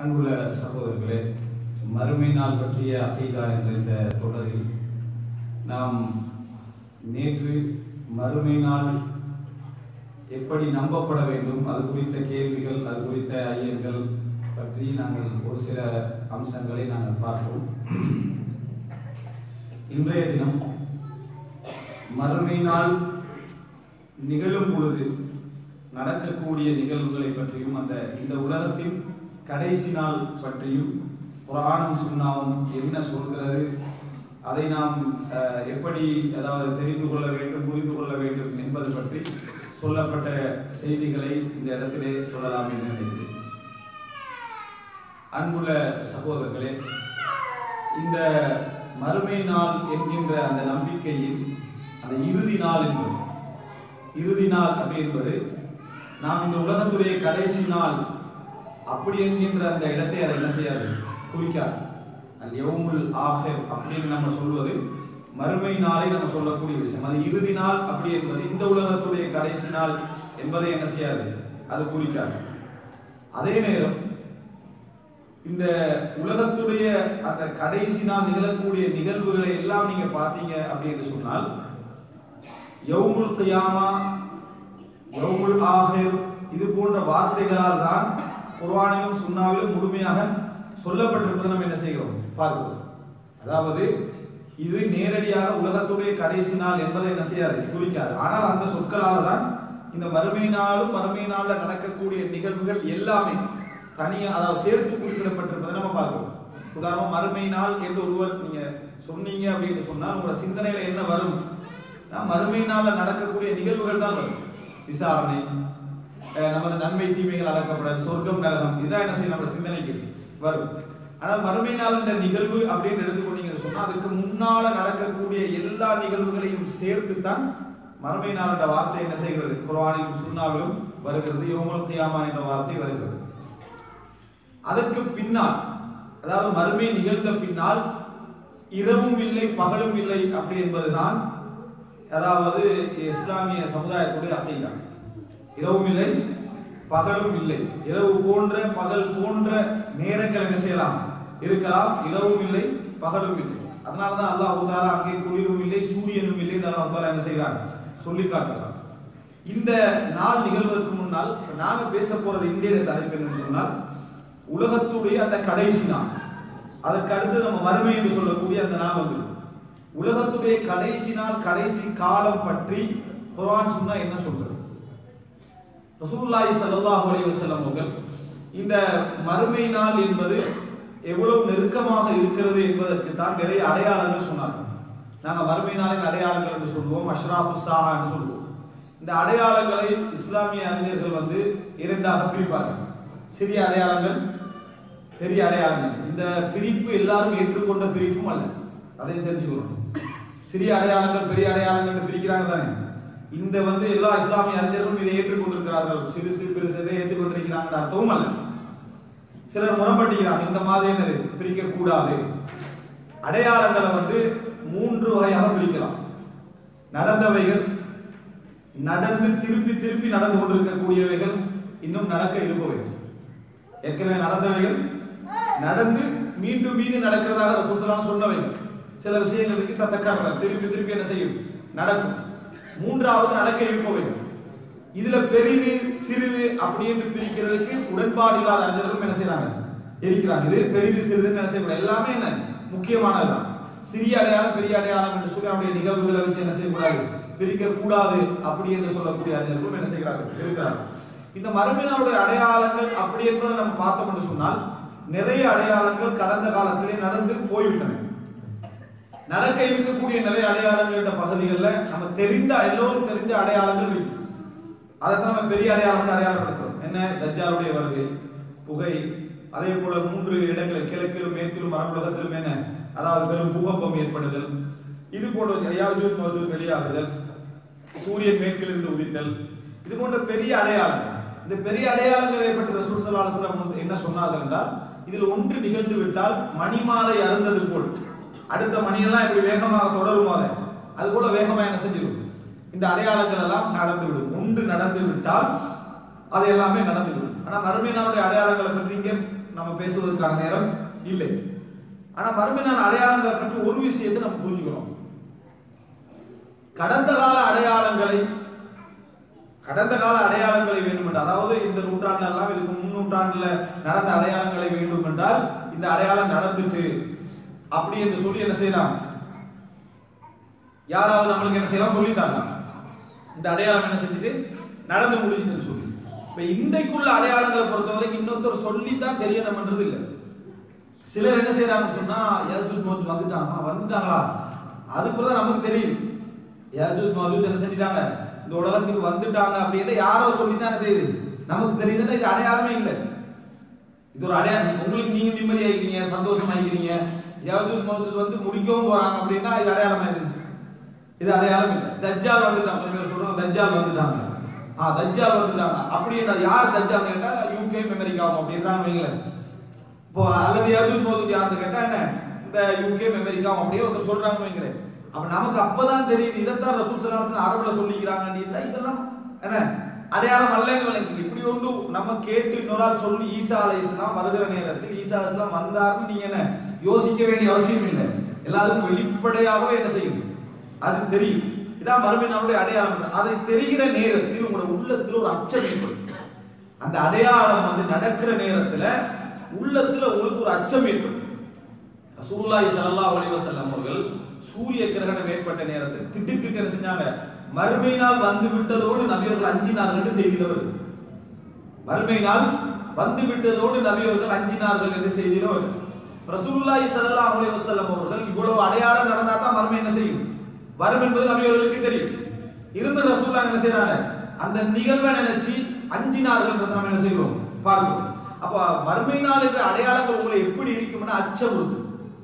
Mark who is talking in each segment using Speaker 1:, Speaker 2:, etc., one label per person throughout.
Speaker 1: அன்புள்ள சகோதரர்களே மறுமை நாள் பற்றிய அகீதா என்ற இந்த தொடரில் நாம் நேற்று மறுமை நாள் எப்படி நம்பப்பட வேண்டும் அது குறித்த கேள்விகள் அது குறித்த ஐயங்கள் பற்றி நாங்கள் ஒரு சில அம்சங்களை நாங்கள் பார்த்தோம் இன்றைய தினம் மறுமை நாள் நிகழும் பொழுது நடக்கக்கூடிய நிகழ்வுகளை பற்றியும் அந்த இந்த உலகத்தின் கடைசி நாள் பற்றியும் குரானும் சுண்ணாவும் என்ன சொல்கிறது அதை நாம் அஹ், எப்படி அதாவது தெரிந்து கொள்ள வேண்டும் புரிந்து கொள்ள வேண்டும் என்பது பற்றி சொல்லப்பட்ட செய்திகளை இந்த இடத்திலே சொல்லலாம் என்று நினைக்கிறேன் அன்புள்ள சகோதரர்களே இந்த மறுமை நாள் என்கின்ற அந்த நம்பிக்கையில் அந்த இறுதி நாள் என்பது இறுதி நாள் அப்படி என்பது நாம் இந்த உலகத்துடைய கடைசி நாள் அப்படி என்கின்ற அந்த இடத்தை அதை என்ன செய்யாது குறிக்காது அல் யௌமுல் ஆஹிர் அப்படின்னு நம்ம சொல்வது மறுமை நாளை நம்ம சொல்லக்கூடிய விஷயம் அது இறுதி நாள் அப்படி என்பது இந்த உலகத்துடைய கடைசி நாள் என்பதை என்ன செய்யாது அது குறிக்காது அதே நேரம் இந்த உலகத்துடைய அந்த கடைசி நாள் நிகழக்கூடிய நிகழ்வுகளை எல்லாம் நீங்க பார்த்தீங்க அப்படின்னு சொன்னால் யௌமுல் கியாமா யௌமுல் ஆஹிர் இது போன்ற வார்த்தைகளால் தான் குர்ஆனிலும் சுன்னாவிலும் முழுமையாக சொல்லப்பட்டிருப்பதை நம்ம என்ன செய்கிறோம் பார்க்கிறோம் அதாவது இது நேரடியாக உலகத்துடைய கடைசி நாள் என்பதை என்ன செய்யாது குறிக்காது ஆனால் அந்த சொற்களால் தான் இந்த மறுமை நாளும் மறுமை நாளில் நடக்கக்கூடிய நிகழ்வுகள் எல்லாமே தனியா அதாவது சேர்த்து குறிப்பிடப்பட்டிருப்பதை நம்ம பார்க்கிறோம் உதாரணமா மறுமை நாள் என்று ஒருவர் நீங்க சொன்னீங்க அப்படின்னு சொன்னால் உங்களோட சிந்தனையில என்ன வரும் நான் மறுமை நாளில் நடக்கக்கூடிய நிகழ்வுகள் தான் வரும் விசாரணை அஹ் நமது நன்மை தீமைகள் அளக்கப்படல் சொர்க்கம் நரகம் இதான் என்ன செய்யும் நம்ம சிந்தனைக்கு வரும் ஆனால் மறுமை நாள் என்ற நிகழ்வு அப்படின்னு எடுத்துக்கொண்டீங்கன்னு சொன்னா அதுக்கு முன்னால நடக்கக்கூடிய எல்லா நிகழ்வுகளையும் சேர்த்து தான் மறுமை நாள் என்ற வார்த்தை என்ன செய்கிறது குர்ஆனிலும் சுன்னாவிலும் வருகிறது யோமல் கியாமா என்ற வார்த்தை வருகிறது அதற்கு பின்னால் அதாவது மறுமை நிகழ்ந்த பின்னால் இரவும் இல்லை பகலும் இல்லை அப்படி என்பதுதான் அதாவது இஸ்லாமிய சமுதாயத்துடைய அகைதா இரவும் இல்லை பகலும் இல்லை இரவு போன்ற பகல் போன்ற நேரங்கள் என்ன செய்யலாம் இருக்கலாம் இரவும் இல்லை பகலும் இல்லை அதனாலதான் அல்லாஹ் தாலா அங்கே குளிரும் இல்லை சூரியனும் இல்லை என்று அல்லாஹ் தாலா என்ன செய்கிறார் சொல்லி காட்டுறார் இந்த நாள் நிகழ்வதற்கு முன்னால் நாங்க பேச போறது இந்திய தலைப்பு என்னன்னு சொன்னால் உலகத்துடைய அந்த கடைசி நாள் அதற்கு அடுத்து நம்ம மறுமை என்று சொல்லக்கூடிய அந்த நாள் வந்து உலகத்துடைய கடைசி நாள் கடைசி காலம் பற்றி குர்ஆன் சொன்னா என்ன சொல்றது ரசூலுல்லாஹி ஸல்லல்லாஹு அலைஹி வஸல்லம் அவர்கள் இந்த மறுமை நாள் என்பது எவ்வளவு நெருக்கமாக இருக்கிறது என்பதற்கு தான் நிறைய அடையாளங்கள் சொன்னார்கள் நாங்க மறுமை நாளின் அடையாளங்கள் என்று சொல்லுவோம் அஷ்ராஃபு சாஹா என்று சொல்லுவோம் இந்த அடையாளங்களை இஸ்லாமிய அறிஞர்கள் வந்து இரண்டாக பிரிப்பார்கள் சிறிய அடையாளங்கள் பெரிய அடையாளங்கள் இந்த பிரிப்பு எல்லாரும் ஏற்றுக்கொண்ட பிரிப்பும் அல்ல அதை தெரிஞ்சுக்கணும் சிறிய அடையாளங்கள் பெரிய அடையாளங்கள் என்று பிரிக்கிறாங்க தானே இந்த வந்து எல்லா இஸ்லாமிய அறிஞர்களும் இதை ஏற்றுக்கொண்டிருக்கிறார்கள் சிறுசு பெருசு இதை ஏற்றுக்கொண்டிருக்கிறாங்க அர்த்தமும் அல்ல சிலர் முரண்பட்டுகிறாங்க இந்த மாதிரி என்னது பிரிக்க கூடாது அடையாளங்களை வந்து மூன்று வகையாக பிரிக்கலாம் நடந்தவைகள் நடந்து திருப்பி திருப்பி நடந்து கொண்டிருக்கக்கூடியவைகள் இன்னும் நடக்க இருப்பவைகள் ஏற்கனவே நடந்தவைகள் நடந்து மீண்டும் மீண்டும் நடக்கிறதாக ரசூலுல்லாஹ் சொன்னவைகள் சில விஷயங்களுக்கு தத்தக்கார திருப்பி திருப்பி என்ன செய்யும் நடக்கும் மூன்றாவது நடக்க இருப்பவைகள் இதுல பெரிது சிறிது அப்படி என்று பிரிக்கிறதுக்கு உடன்பாடு இல்லாத அறிஞர்களும் என்ன செய்யறாங்க இருக்கிறாங்க இது பெரிது சிறிதுன்னு என்ன செய்யக்கூடாது எல்லாமே என்ன முக்கியமானதுதான் சிறிய அடையாளம் பெரிய அடையாளம் என்று சொல்லி அவருடைய நிகழ்வுகளை வச்சு என்ன செய்யக்கூடாது பிரிக்க கூடாது அப்படி என்று சொல்லக்கூடிய அறிஞர்களும் என்ன செய்கிறார்கள் இருக்கிறார்கள் இந்த மறுமையினுடைய அடையாளங்கள் அப்படி என்பதை நம்ம பார்த்தோம் என்று சொன்னால் நிறைய அடையாளங்கள் கடந்த காலத்திலே நடந்து போய்விட்டன நடக்க இருக்கக்கூடிய நிறைய அடையாளங்கள் என்ற பகுதிகளில் நம்ம தெரிந்த எல்லோரும் தெரிந்த அடையாளங்கள் இருக்கு அதைத்தான் நம்ம பெரிய அடையாளம் அடையாளப்படுத்துறோம் என்ன தஜ்ஜாலுடைய வருகை புகை அதே போல மூன்று இடங்களில் கிழக்கிலும் மேற்கிலும் மரபுலகத்திலும் என்ன அதாவது பெரும் பூகம்பம் ஏற்படுதல் இது போன்ற யாஜூத் மஜூத் வெளியாகுதல் சூரியன் மேற்கிலிருந்து உதித்தல் இது போன்ற பெரிய அடையாளங்கள் இந்த பெரிய அடையாளங்களை பற்றி ரசூல் ஸல்லல்லாஹு அலைஹி வஸல்லம் என்ன சொன்னார்கள் என்றால் இதில் ஒன்று நிகழ்ந்து விட்டால் மணிமாலை அருந்தது போல் அடுத்த மணியெல்லாம் இப்படி வேகமாக தொடரும் அதை அது போல வேகமா என்ன செஞ்சிடும் இந்த அடையாளங்கள் எல்லாம் நடந்து விடும் ஒன்று நடந்து விட்டால் அது எல்லாமே நடந்து விடும் ஆனா மறுமை நாளுடைய அடையாளங்களை பற்றி இங்க நம்ம பேசுவதற்கான நேரம் இல்லை ஆனா மறுமை நாள் அடையாளங்களை பற்றி ஒரு விஷயத்தை நம்ம புரிஞ்சுக்கிறோம் கடந்த கால அடையாளங்களை கடந்த கால அடையாளங்களை வேண்டும் என்றால் அதாவது இந்த நூற்றாண்டுல எல்லாம் இதுக்கு முன் நூற்றாண்டுல நடந்த அடையாளங்களை வேண்டும் என்றால் இந்த அடையாளம் நடந்துட்டு அப்படி என்று சொல்லி என்ன செய்யலாம் யாராவது நம்மளுக்கு என்ன செய்யலாம் சொல்லித்தாங்க இந்த அடையாளம் என்ன செஞ்சுட்டு நடந்து முடிஞ்சுட்டு சொல்லி இப்ப இன்றைக்குள்ள அடையாளங்களை பொறுத்த வரைக்கும் இன்னொருத்தர் சொல்லித்தான் தெரியணும்ன்றது இல்லை சிலர் என்ன செய்யறாங்கன்னு சொன்னா யாஜூத் மௌஜூத் வந்துட்டாங்க வந்துட்டாங்களா அதுக்கு தான் நமக்கு தெரியும் யாஜூத் மௌஜூத் என்ன செஞ்சிட்டாங்க இந்த உலகத்துக்கு வந்துட்டாங்க அப்படின்னு யாரோ சொல்லி தானே செய்யுது நமக்கு தெரியுதுன்னா இது அடையாளமே இல்லை இது ஒரு அடையாளம் உங்களுக்கு நீங்க நிம்மதியாகிறீங்க சந்தோஷமாகிறீங்க யாஜூத் மௌஜூத் வந்து முடிக்கவும் போறாங்க அப்படின்னா இது அடையாளமா இது இது அடையாளம் இல்லை தஜ்ஜால் வந்துட்டாங்க கொஞ்சம் பேர் சொல்றாங்க தஜ்ஜால் வந்துட்டாங்க ஆ தஜ்ஜால் வந்துட்டாங்க அப்படின்னா யார் தஜ்ஜால் கேட்டா யூகே அமெரிக்காவும் அப்படின்னு தான் வைங்களேன் இப்போ அல்லது யாஜூத் மௌஜூத் யாருன்னு கேட்டா என்ன இந்த யூகே அமெரிக்காவும் அப்படியே ஒருத்தர் சொல்றாங்க வைங்களேன் அப்ப நமக்கு அப்பதான் தெரியுது இதைத்தான் ரசூல் ஸல்லல்லாஹு அலைஹி அரபுல சொல்லிக்கிறாங்க இதெல்லாம் என்ன அடையாளம் அல்லன்னு விளங்குது இப்படி ஒன்று நம்ம கேட்டு இன்னொரு ஆள் சொல்லி ஈசா அலைஹிஸ்ஸலாம் வருகிற நேரத்தில் ஈசா அலைஹிஸ்ஸலாம் வந்தாருன்னு நீங்க என்ன யோசிக்க வேண்டிய அவசியம் இல்லை எல்லாருக்கும் வெளிப்படையாகவே என்ன செய்யும் அது தெரியும் இதான் மறுமை நம்முடைய அடையாளம் அதை தெரிகிற நேரத்தில் உங்களோட உள்ளத்துல ஒரு அச்சம் ஏற்படும் அந்த அடையாளம் வந்து நடக்கிற நேரத்துல உள்ளத்துல உங்களுக்கு ஒரு அச்சம் ஏற்படும் ரசூலுல்லாஹி ஸல்லல்லாஹு அலைஹி வஸல்லம் அவர்கள் சூரிய கிரகணம் ஏற்பட்ட நேரத்தில் திட்டுக்கிட்டு என்ன செஞ்சாங்க மறுமை நாள் வந்து விட்டதோடு நபியவர்கள் அஞ்சினார்கள் என்று செய்தியில வருது மறுமை நாள் வந்து விட்டதோடு நபியவர்கள் அஞ்சினார்கள் என்று செய்தியில வருது ரசூலுல்லாஹி ஸல்லல்லாஹு அலைஹி வஸல்லம் அவர்கள் இவ்வளவு அடையாளம் நடந்தா தான் மறுமை என்ன செய்யும் வரும் என்பது நபியவர்களுக்கு தெரியும் இருந்த ரசூல்லா என்ன செய்யறாங்க அந்த நிகழ்வை நினைச்சு அஞ்சினார்கள் நம்ம என்ன செய்கிறோம் பார்க்கிறோம் அப்ப மறுமை நாள் என்ற அடையாளங்கள் உங்களை எப்படி இருக்கும்னா அச்சமுறுத்து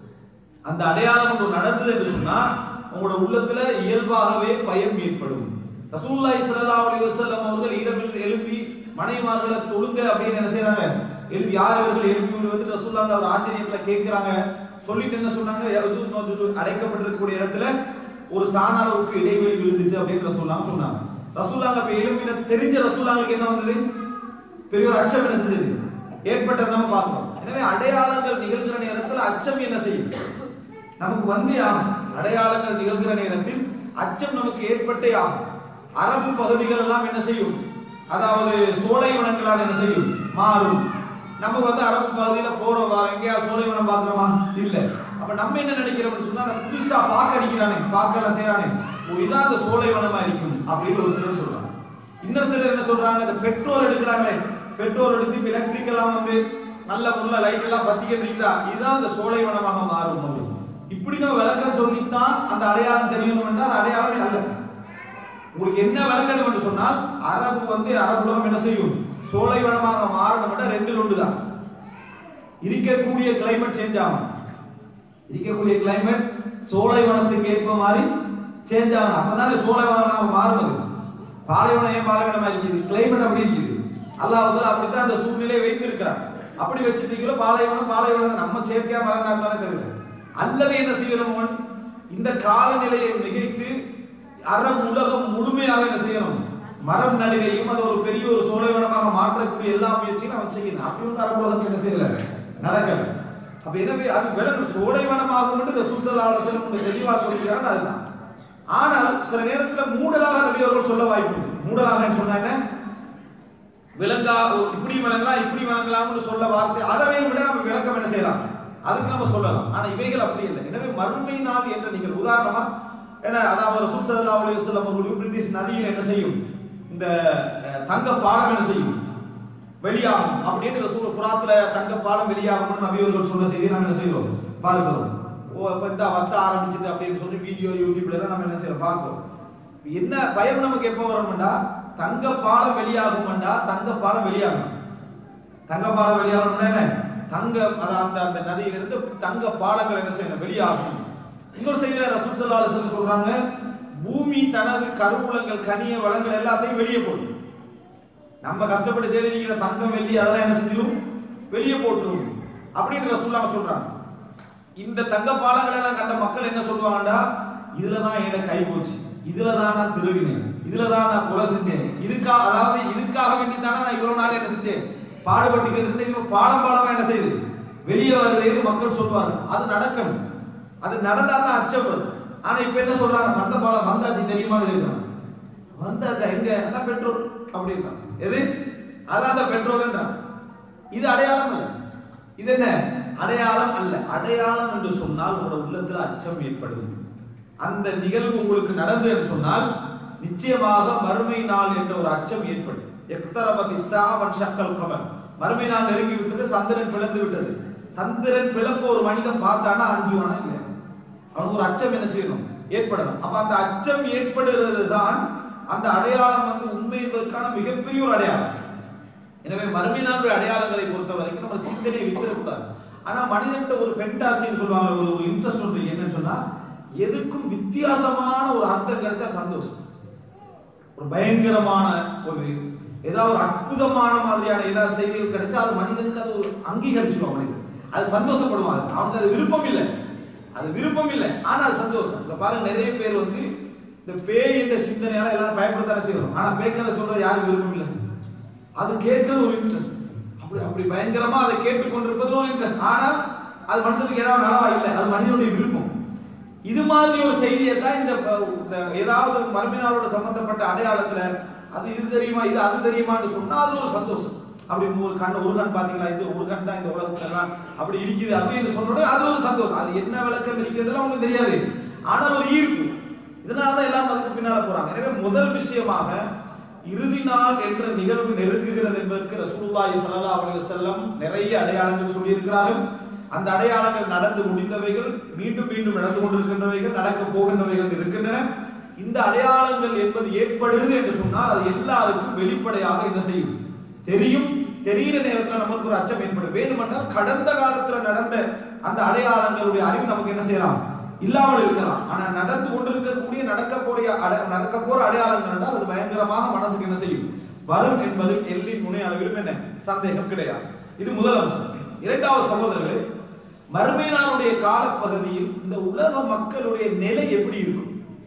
Speaker 1: அந்த அடையாளம் ஒன்று நடந்தது என்று சொன்னா உங்களோட உள்ளத்துல இயல்பாகவே பயம் ஏற்படும் ரசூலுல்லாஹி ஸல்லல்லாஹு அலைஹி வஸல்லம் அவர்கள் இரவில் எழுப்பி மனைவிமார்களை தொழுங்க அப்படின்னு என்ன செய்றாங்க எழுப்பி யார் இவர்கள் எழுப்பி விடுவது ரசூலுல்லாஹ் ஒரு ஆச்சரியத்துல கேட்கிறாங்க சொல்லிட்டு என்ன சொன்னாங்க யஜூஜ் மஜூஜ் அடைக்கப்பட்டிருக்கக்கூடிய இடத்துல ஒரு சாணாளவுக்கு இடைவெளி விழுந்துட்டு அப்படின்னு ரசூலுல்லாஹ் சொன்னாங்க ரசூலுல்லாஹ் அப்ப எழுப்பின தெரிஞ்ச ரசூலுல்லாஹ்க்கு என்ன வந்தது பெரிய ஒரு அச்சம் என்ன செஞ்சது ஏற்பட்டதை நம்ம பார்க்கிறோம் எனவே அடையாளங்கள் நிகழ்கிற நேரத்தில் அச்சம் என்ன செய்யும் நமக்கு வந்தே ஆகும் அடையாளங்கள் நிகழ்கிற நேரத்தில் அச்சம் நமக்கு ஏற்பட்டே ஆகும் அரபு பகுதிகள் எல்லாம் என்ன செய்யும் அதாவது சோலை வனங்களாக என்ன செய்யும் மாறும் நம்ம வந்து அரபு பகுதியில போறோம் வரோம் எங்கேயா சோலை வனம் பாக்குறோமா இல்ல அப்ப நம்ம என்ன நினைக்கிறோம்னு சொன்னா அந்த புதுசா பார்க்க அடிக்கிறானே பார்க்கலாம் செய்யறானே ஓ இதான் அந்த சோலை வனமா இருக்கும் அப்படின்னு ஒரு சிலர் சொல்றாங்க இன்னொரு சிலர் என்ன சொல்றாங்க இந்த பெட்ரோல் எடுக்கிறாங்களே பெட்ரோல் எடுத்து இப்ப எலக்ட்ரிக் எல்லாம் வந்து நல்ல முள்ள லைட் எல்லாம் பத்திக்க நிற்குதா இதுதான் அந்த சோலை வனமாக மாறும் அப்படின்னு இப்படி நம்ம விளக்கம் சொல்லித்தான் அந்த அடையாளம் தெரியணும் என்றால் அது அடையாளமே அல்ல உங்களுக்கு என்ன விளக்கணும் என்று சொன்னால் அரபு வந்து அரபுலகம் என்ன செய்யும் சோலை வனமாக மாறணும் என்றால் ரெண்டில் ஒன்று தான் இருக்கக்கூடிய கிளைமேட் சேஞ்ச் ஆகும் இருக்கக்கூடிய கிளைமேட் சோலை வனத்துக்கு ஏற்ப மாதிரி சேஞ்ச் ஆகணும் அப்பதானே சோலை வனமாக மாறுவது பாலைவனம் ஏன் பாலைவனமா இருக்குது கிளைமேட் அப்படி இருக்குது அல்லாஹ் அப்படித்தான் அந்த சூழ்நிலையை வைத்திருக்கிறான் அப்படி வச்சிருக்கீங்களோ பாலைவனம் பாலைவனம் நம்ம செயற்கையா மரம் நாட்டினாலே தவிர அல்லது என்ன செய்யணும் இந்த காலநிலையை மிகைத்து அரபு உலகம் முழுமையாக என்ன செய்யணும் மரம் நடுகையும் அதை ஒரு பெரிய ஒரு சோலைவனமாக மாற்றக்கூடிய எல்லா முயற்சியும் அவன் செய்யணும் அப்படி ஒன்று அரபு உலகத்தில் என்ன செய்யல நடக்கல அப்ப எனவே அது விலங்கு சோலைவனமாகும் என்று ரசூல் ஸல்லல்லாஹு அலைஹி வஸல்லம் தெளிவா சொல்கிறாங்க அதுதான் ஆனால் சில நேரத்துல மூடலாக நபி அவர்கள் சொல்ல வாய்ப்பு உண்டு. மூடலாக சொன்னாங்க விளங்கா இப்படி விளங்கலாம் இப்படி விளங்கலாம்னு சொல்ல வார்த்தை அதை விட நம்ம விளக்கம் என்ன செய்யலாம் அதுக்கு நம்ம சொல்லலாம் ஆனா இவைகள் அப்படி இல்லை எனவே மறுமை நாள் என்ற நீங்கள் உதாரணமா ஏன்னா அதாவது ரசூல் ஸல்லல்லாஹு அலைஹி வஸல்லம் அவர்கள் யூப்ரட்டிஸ் நதியில் என்ன செய்யும் இந்த அஹ், தங்க பாலம் என்ன செய்யும் வெளியாகும் அப்படின்னு ரசூல் ஃபுராத்துல தங்க பாலம் வெளியாகும்னு நபி அவர்கள் சொன்ன செய்தி நம்ம என்ன செய்கிறோம் பார்க்கிறோம் ஓ இப்ப இந்த வத்த ஆரம்பிச்சுட்டு அப்படின்னு சொல்லி வீடியோ யூடியூப்ல எல்லாம் நம்ம என்ன செய்யறோம் பார்க்கிறோம் என்ன பயம் நமக்கு எப்போ வரும்டா தங்க பாலம் வெளியாகும்டா தங்க பாலம் வெளியாகும் தங்க பாலம் வெளியாகணும்னா என்ன தங்க அதான் அந்த அந்த நதியிலிருந்து தங்க பாலங்கள் என்ன செய்யணும் வெளியாகும் இன்னொரு செய்தியில ரசூல் ஸல்லல்லாஹு அலைஹி வஸல்லம் சொல்றாங்க பூமி தனது கருவூலங்கள் கனிய வளங்கள் எல்லாத்தையும் வெளியே போடும் நம்ம கஷ்டப்பட்டு தேடி நிக்கிற தங்கம் வெள்ளி அதெல்லாம் என்ன செஞ்சிடும் வெளியே போட்டுரும் அப்படின்னு ரசூலுல்லாஹ் சொல்றாங்க இந்த தங்க பாலங்களை எல்லாம் கண்ட மக்கள் என்ன சொல்லுவாங்கடா இதுல தான் என் கை போச்சு இதுல தான் நான் திருவினேன் இதுல தான் நான் கொலை செஞ்சேன் இதுக்காக அதாவது இதுக்காக வேண்டி தானே நான் இவ்வளவு நாள் என்ன செஞ்சேன் பாடுபட்டுக்கிட்டு இருந்து இது பாலம் பாலமா என்ன செய்யுது வெளியே வருதுன்னு மக்கள் சொல்லுவாங்க அது நடக்கணும் அது நடந்தா தான் அச்சம் வரும் ஆனா இப்ப என்ன சொல்றாங்க வந்த பாலம் வந்தாச்சு தெரியுமான்னு கேட்கிறாங்க வந்தாச்சா எங்க அதான் பெட்ரோல் அப்படின்னா எது அதான் அந்த பெட்ரோல்ன்றான் இது அடையாளம் அல்ல இது என்ன அடையாளம் அல்ல அடையாளம் என்று சொன்னால் உங்களோட உள்ளத்துல அச்சம் ஏற்படுது அந்த நிகழ்வு உங்களுக்கு நடந்து என்று சொன்னால் நிச்சயமாக மறுமை நாள் என்ற ஒரு அச்சம் ஏற்படும் எக்தரபதி சாவன் ஷக்கல் கமர் மறுமை நாள் நெருங்கி விட்டது சந்திரன் பிளந்து விட்டது சந்திரன் பிளப்ப ஒரு மனிதன் பார்த்தானா அஞ்சுவானா இல்லை அவனுக்கு ஒரு அச்சம் என்ன செய்யணும் ஏற்படணும் அப்ப அந்த அச்சம் ஏற்படுகிறது தான் அந்த அடையாளம் வந்து உண்மை என்பதற்கான மிகப்பெரிய ஒரு அடையாளம் எனவே மறுமை நாளுடைய அடையாளங்களை பொறுத்த வரைக்கும் நம்ம சிந்தனை விட்டுறக்கூடாது ஆனா மனிதன்ட்ட ஒரு ஃபென்டாசின்னு சொல்லுவாங்க ஒரு ஒரு இன்ட்ரெஸ்ட் ஒன்று என்னன்னு சொன்னா எதுக்கும் வித்தியாசமான ஒரு அர்த்தம் கிடைச்சா சந்தோஷம் ஒரு பயங்கரமான ஒரு ஏதாவது ஒரு அற்புதமான மாதிரியான ஏதாவது செய்திகள் கிடைச்சா அது மனிதனுக்கு அது ஒரு அங்கீகரிச்சுருவான் மனிதன் அது சந்தோஷப்படுவான் அவனுக்கு அது விருப்பம் இல்லை அது விருப்பம் இல்லை ஆனா அது சந்தோஷம் இந்த பாருங்க நிறைய பேர் வந்து இந்த பேய் என்ற சிந்தனையால எல்லாரும் பயப்படத்தானே செய்யணும் ஆனா பேய்க்கதை சொல்றது யாருக்கு விருப்பம் இல்லை அது கேட்கறது ஒரு இன்ட்ரெஸ்ட் அப்படி அப்படி பயங்கரமா அதை கேட்டுக்கொண்டிருப்பது ஒரு இன்ட்ரெஸ்ட் ஆனால் அது மனுஷனுக்கு ஏதாவது நலவா இல்லை அது மனிதனுடைய விருப்பம் இது மாதிரி ஒரு செய்தியை தான் இந்த ப- இந்த ஏதாவது மறுமையினாலோட சம்பந்தப்பட்ட அடையாளத்துல அது இது தெரியுமா இது அது தெரியுமான்னு சொன்னா அதுல ஒரு சந்தோஷம் அப்படி ஒரு கண் ஒரு கண் பாத்தீங்களா இது ஒரு கண் தான் இந்த உலகத்துல எல்லாம் அப்படி இருக்குது அப்படின்னு சொன்னோட அது ஒரு சந்தோஷம் அது என்ன விளக்கம் இருக்கிறதுலாம் உங்களுக்கு தெரியாது ஆனால் ஒரு ஈர்ப்பு இதனாலதான் எல்லாரும் அதுக்கு பின்னால போறாங்க எனவே முதல் விஷயமாக இறுதி நாள் என்ற நிகழ்வு நெருங்குகிறது என்பதற்கு ரசூலுல்லாஹி ஸல்லல்லாஹு அலைஹி வஸல்லம் நிறைய அடையாளங்கள் சொல்லியிருக்கிறார்கள் அந்த அடையாளங்கள் நடந்து முடிந்தவைகள் மீண்டும் மீண்டும் நடந்து கொண்டிருக்கின்றவைகள் நடக்க போகின்றவைகள் இருக்கின்றன இந்த அடையாளங்கள் என்பது ஏற்படுது என்று சொன்னால் அது எல்லாருக்கும் வெளிப்படையாக என்ன செய்யும் தெரியும் தெரிகிற நேரத்தில் நமக்கு ஒரு அச்சம் ஏற்படும் வேண்டுமென்றால் கடந்த காலத்துல நடந்த அந்த அடையாளங்களுடைய அறிவு நமக்கு என்ன செய்யலாம் இல்லாமல் இருக்கலாம் ஆனா நடந்து கொண்டிருக்கக்கூடிய நடக்க போற அட- நடக்க போற அடையாளங்கள் என்றால் அது பயங்கரமாக மனசுக்கு என்ன செய்யும் வரும் என்பதில் எல்லின் முனை அளவிலும் என்ன சந்தேகம் கிடையாது இது முதல் அம்சம் இரண்டாவது சகோதரர்களே மறுமை நாளுடைய காலப்பகுதியில் இந்த உலக மக்களுடைய நிலை எப்படி இருக்கும்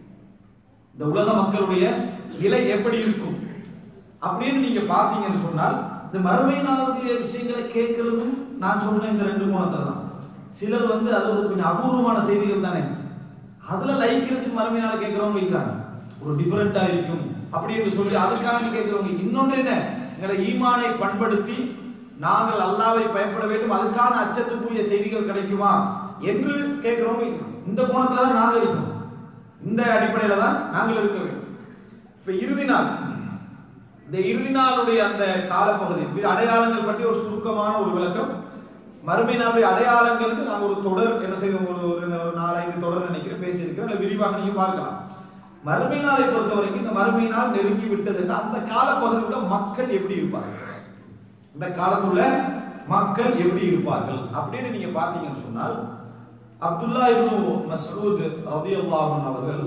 Speaker 1: இந்த உலக மக்களுடைய நிலை எப்படி இருக்கும் அப்படின்னு நீங்க பார்த்தீங்கன்னு சொன்னால் இந்த மறுமை நாளுடைய விஷயங்களை கேட்கறதும் நான் சொன்ன இந்த ரெண்டு கோணத்துல தான் சிலர் வந்து அது ஒரு கொஞ்சம் அபூர்வமான செய்திகள் தானே அதுல லைக்கிறதுக்கு மறுமை நாள் கேட்கறவங்க இருக்காங்க ஒரு டிஃபரெண்டா இருக்கும் அப்படி என்று சொல்லி அதுக்காக கேட்கிறவங்க இன்னொன்று என்ன எங்களை ஈமானை பண்படுத்தி நாங்கள் அல்லாவை பயப்பட வேண்டும் அதுக்கான அச்சத்துக்குரிய செய்திகள் கிடைக்குமா என்று கேட்கிறவங்க இருக்கிறோம். இந்த கோணத்துல தான் நாங்கள் இருக்கோம் இந்த அடிப்படையில தான் நாங்கள் இருக்க வேண்டும் இப்ப இறுதி நாள் இந்த இறுதி நாளுடைய அந்த காலப்பகுதி இது அடையாளங்கள் பற்றி ஒரு சுருக்கமான ஒரு விளக்கம் மறுமை நாளுடைய அடையாளங்களுக்கு நான் ஒரு தொடர் என்ன செய்தோம் ஒரு ஒரு ஒரு நாலஞ்சு தொடர் நினைக்கிறேன் பேசியிருக்கிறேன் அதுல விரிவாக நீங்க பார்க்கலாம் மறுமை நாளை பொறுத்த வரைக்கும் இந்த மறுமை நாள் நெருங்கி விட்டதுன்னா அந்த காலப்பகுதியில் உள்ள மக்கள் எப்படி இருப்பார்கள் இந்த காலத்துள்ள மக்கள் எப்படி இருப்பார்கள் அப்படின்னு நீங்க பார்த்தீங்கன்னு சொன்னால் அப்துல்லா இப்னு மஸ்ஊத் ரலியல்லாஹு அன்ஹு அவர்கள்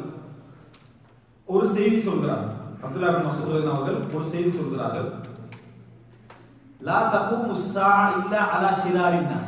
Speaker 1: ஒரு செய்தி சொல்கிறார் அப்துல்லா இப்னு மஸ்ஊத் அவர்கள் ஒரு செய்தி சொல்கிறார்கள் லா தகூமு ஸாஅ இல்லா அலா ஷிராரின் நாஸ்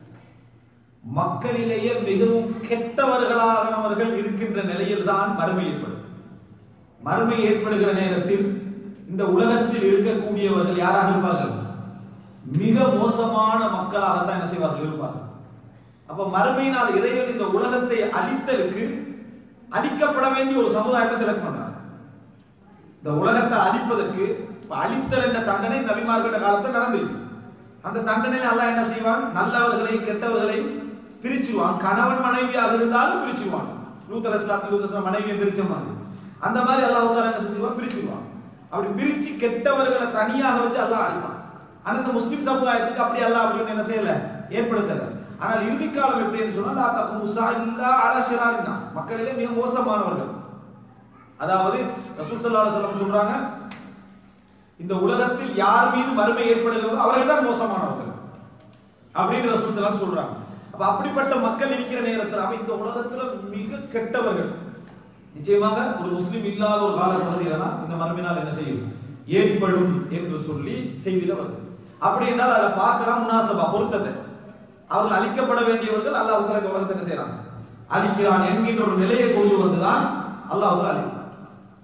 Speaker 1: மக்களிலேயே மிகவும் கெட்டவர்களானவர்கள் இருக்கின்ற நிலையில் தான் மறுமை ஏற்படும் மறுமை ஏற்படுகிற நேரத்தில் இந்த உலகத்தில் இருக்கக்கூடியவர்கள் யாராக இருப்பார்கள் மிக மோசமான மக்களாகத்தான் என்ன செய்வார்கள் இருப்பார்கள் அப்ப மறுமையினால் இறைவன் இந்த உலகத்தை அழித்தலுக்கு அழிக்கப்பட வேண்டிய ஒரு சமுதாயத்தை செலக்ட் பண்றாங்க இந்த உலகத்தை அழிப்பதற்கு இப்ப அழித்தல் என்ற தண்டனை நபிமார்கள காலத்தில் நடந்திருக்கு அந்த தண்டனையில் அல்லாஹ் என்ன செய்வான் நல்லவர்களையும் கெட்டவர்களையும் பிரிச்சிருவான் கணவன் மனைவியாக இருந்தாலும் பிரிச்சிருவான் லூத் அலைஹிஸ்ஸலாம் லூத் அலைஹிஸ்ஸலாம் மனைவியை பிரிச்ச மாதிரி அந்த மாதிரி அல்லாஹ் தாலா என்ன செஞ்சிருவான் பிரிச்சிருவான் அப்படி பிரிச்சு கெட்டவர்களை தனியாக வச்சு அல்லாஹ் அழிப்பான் ஆனா இந்த முஸ்லிம் சமுதாயத்துக்கு அப்படி அல்லாஹ் அப்படின்னு என்ன செய்யல ஏற்படுத்தல ஆனால் இறுதி காலம் எப்படின்னு சொன்னா லா தகும் முசா இல்லா அலா ஷிராரின் நாஸ் மக்களிலே மிக மோசமானவர்கள் அதாவது ரசூல் ஸல்லல்லாஹு அலைஹி வஸல்லம் சொல்றாங்க இந்த உலகத்தில் யார் மீது மறுமை ஏற்படுகிறதோ அவர்கள் தான் மோசமானவர்கள் அப்படின்னு ரசூல் ஸல்லல்லாஹு சொல்றாங்க அப்ப அப்படிப்பட்ட மக்கள் இருக்கிற நேரத்தில் அவன் இந்த உலகத்துல மிக கெட்டவர்கள் நிச்சயமாக ஒரு முஸ்லிம் இல்லாத ஒரு காலப்பகுதியில தான் இந்த மறுமை நாள் என்ன செய்யும் ஏற்படும் என்று சொல்லி செய்தியில வருது அப்படி என்றால் அதில் பார்க்கலாம் முனாசபா பொருத்தத்தை அவர்கள் அழிக்கப்பட வேண்டியவர்கள் அல்லாஹ் தஆலா இந்த உலகத்தை என்ன செய்யறாங்க அழிக்கிறான் என்கின்ற ஒரு நிலையை கொண்டு வந்துதான் அல்லாஹ் தஆலா அழிக்கிறான்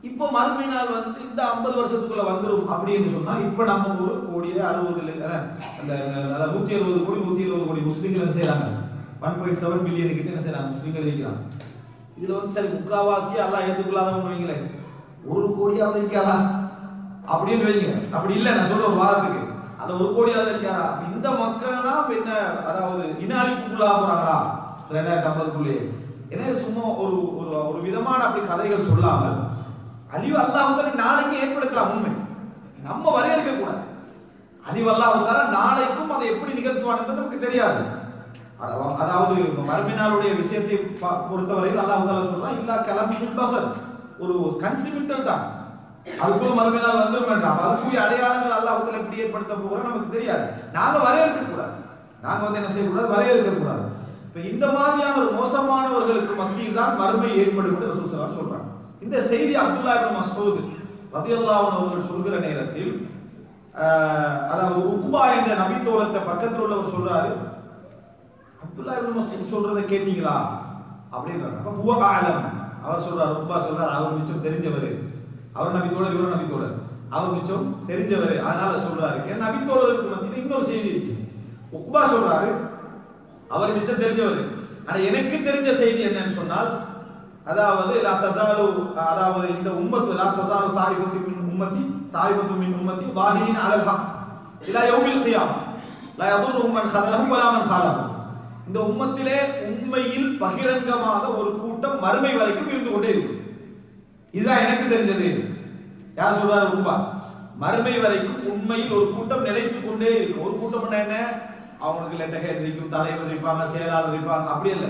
Speaker 1: இப்போ மறுமை நாள் வந்து இந்த ஐம்பது வருஷத்துக்குள்ள வந்துரும் அப்படின்னு சொன்னா இப்போ நம்ம ஒரு கோடியே அறுபதுல அஹ், அந்த அதாவது நூத்தி அறுபது கோடி நூத்தி இருபது கோடி முஸ்லீம்கள் என்ன செய்யறாங்க ஒன் பாயிண்ட் செவன் பில்லியன் கிட்ட என்ன செய்யறாங்க முஸ்லீம்கள் இருக்கிறாங்க இதுல வந்து சரி முக்காவாசி எல்லாம் ஏத்துக்கொள்ளாதவங்க வைங்களேன் ஒரு கோடியாவது இருக்காதா அப்படின்னு வைங்க அப்படி இல்லை நான் சொல்ற ஒரு வாரத்துக்கு அந்த ஒரு கோடியாவது இருக்காதா அப்ப இந்த மக்கள் எல்லாம் என்ன அதாவது இன அழிப்புக்குள்ளா போறாங்களா ரெண்டாயிரத்தி ஐம்பதுக்குள்ளே எனவே சும்மா ஒரு ஒரு ஒரு விதமான அப்படி கதைகள் சொல்லாமல் அழிவு அல்லாஹ் வந்து நாளைக்கு ஏற்படுத்தலாம் உண்மை நம்ம வரையறுக்க கூடாது அழிவு அல்லாஹ் வந்தால நாளைக்கும் அதை எப்படி நிகழ்த்துவான் என்பது நமக்கு தெரியாது அதாவது- அதாவது மறுமையினாளுடைய விஷயத்தை பா- பொறுத்தவரையில் அல்லாஹ் தாலா சொல்றான் இல்லா கலமில் பசர் ஒரு கன்சிமிட்டல் தான் அதுக்குள்ள மறுமையினால் வந்துடும் என்றால் அதுக்குரிய அடையாளங்கள் அல்லாஹ் வந்து எப்படி ஏற்படுத்த போகிறோம் நமக்கு தெரியாது நாங்க வரையறுக்க கூடாது நாங்க வந்து என்ன செய்யக்கூடாது வரையறுக்க கூடாது இப்ப இந்த மாதிரியான ஒரு மோசமானவர்களுக்கு மத்தியில் தான் வறுமை ஏற்படும் என்று ரசூல் ஸல்லல்லாஹு அலைஹி வஸல்லம் சொல்றாங்க இந்த செய்தி அப்துல்லா இப்னு மஸ்ஊத் ரலியல்லாஹு அன்ஹு அவர்கள் சொல்கிற நேரத்தில் ஆஹ், அதாவது உக்பா என்ற நபித்தோழத்தை பக்கத்தில் உள்ளவர் சொல்றாரு அப்துல்லா இப்னு மஸ்ஊத் சொல்றதை கேட்டீங்களா அப்படின்றாங்க அப்ப ஹுவ அலம் அவர் சொல்றார் உக்பா சொல்றார் அவர் மிச்சம் தெரிஞ்சவர் அவர் நபித்தோழர் இவர் நபித்தோழர் அவர் மிச்சம் தெரிஞ்சவர் அதனால சொல்றாரு ஏன் நபித்தோழருக்கு மத்தியில் இன்னொரு செய்தி இருக்கு உக்பா சொல்றாரு அவர் மிச்சம் தெரிஞ்சவர் ஆனா எனக்கு தெரிஞ்ச செய்தி என்னன்னு சொன்னால் அதாவது லா தசாலு அதாவது இந்த உம்மத்து லா தசாலு தாயிஃபத்து மின் உம்மத்தி தாயிஃபத்து மின் உம்மத்தி வாஹிரின் அலல் ஹக் இலா யௌமில் கியாம் லா யதுர்ருஹும் மன் ஹதலஹும் வலா மன் ஹாலஹும் இந்த உம்மத்திலே உண்மையில் பகிரங்கமாக ஒரு கூட்டம் மறுமை வரைக்கும் இருந்து கொண்டே இருக்கும் இதுதான் எனக்கு தெரிஞ்சது யார் சொல்றாரு உப்பா மறுமை வரைக்கும் உண்மையில் ஒரு கூட்டம் நிலைத்து கொண்டே இருக்கும் ஒரு கூட்டம் என்ன அவங்களுக்கு லெட்டர் இருக்கும் தலைவர் இருப்பாங்க செயலாளர் இருப்பாங்க அப்படி இல்லை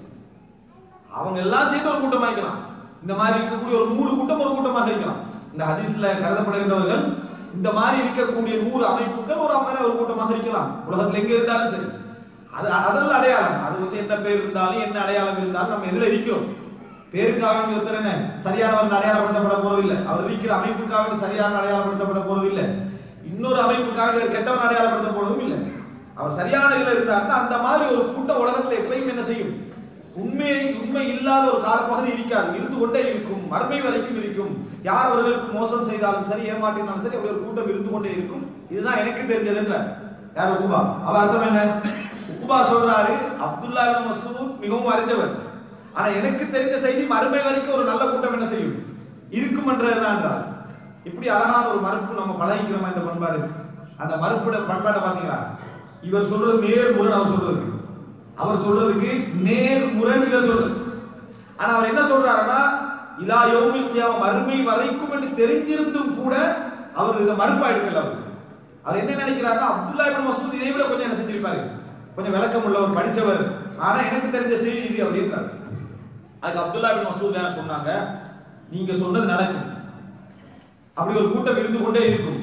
Speaker 1: அவங்க எல்லாம் சேர்ந்து ஒரு கூட்டமாக இருக்கலாம் இந்த மாதிரி இருக்கக்கூடிய ஒரு நூறு கூட்டம் ஒரு கூட்டமாக இருக்கலாம் இந்த ஹதீஸ்ல கருதப்படுகின்றவர்கள் இந்த மாதிரி இருக்கக்கூடிய நூறு அமைப்புகள் ஒரு அமைப்பு ஒரு கூட்டமாக இருக்கலாம் உலகத்துல எங்க இருந்தாலும் சரி அது அதெல்லாம் அடையாளம் அது வந்து என்ன பேர் இருந்தாலும் என்ன அடையாளம் இருந்தாலும் நம்ம எதுல இருக்கிறோம் பேருக்காக வேண்டி ஒருத்தர் என்ன சரியானவர் அடையாளப்படுத்தப்பட போறது இல்ல அவர் இருக்கிற அமைப்புக்காக வேண்டி சரியான அடையாளப்படுத்தப்பட போறது இல்ல இன்னொரு அமைப்புக்காக வேண்டி கெட்டவன் அடையாளப்படுத்த போறதும் இல்ல அவர் சரியான இதுல இருந்தாருன்னா அந்த மாதிரி ஒரு கூட்டம் உலகத்துல எப்பயும் என்ன செய்யும் உண்மையை உண்மை இல்லாத ஒரு காலப்பகுதி இருக்காது இருந்து கொண்டே இருக்கும் மறுமை வரைக்கும் இருக்கும் யார் அவர்களுக்கு மோசம் செய்தாலும் சரி ஏமாற்றினாலும் சரி அப்படி ஒரு கூட்டம் இருந்து கொண்டே இருக்கும் இதுதான் எனக்கு தெரிஞ்சதுன்ற யார் உக்குபா அவ அர்த்தம் என்ன உக்குபா சொல்றாரு அப்துல்லா இப்னு மஸ்ஊத் மிகவும் அறிந்தவர் ஆனா எனக்கு தெரிஞ்ச செய்தி மறுமை வரைக்கும் ஒரு நல்ல கூட்டம் என்ன செய்யும் இருக்கும் என்றதுதான் இப்படி அழகான ஒரு மறுப்பு நம்ம பழகிக்கிறோமா இந்த பண்பாடு அந்த மறுப்பு பண்பாட்டை பாத்தீங்களா இவர் சொல்றது நேர் முரண் அவர் சொல்றது அவர் சொல்றதுக்கு நேர் முரண் இவர் சொல்றது ஆனா அவர் என்ன சொல்றாருன்னா இலா யோமில் கியாம மறுமை வரைக்கும் என்று தெரிஞ்சிருந்தும் கூட அவர் இதை மறுப்பா எடுக்கல அவர் அவர் என்ன நினைக்கிறாருன்னா அப்துல்லா இப்னு மஸ்ஊத் இதை விட கொஞ்சம் என்ன செஞ்சிருப்பாரு கொஞ்சம் விளக்கம் உள்ளவர் படிச்சவர் ஆனா எனக்கு தெரிஞ்ச செய்தி இது அப்படின்றாரு அதுக்கு அப்துல்லா பின் மசூத் என்ன சொன்னாங்க நீங்க சொன்னது நடக்கும் அப்படி ஒரு கூட்டம் இருந்து கொண்டே இருக்கும்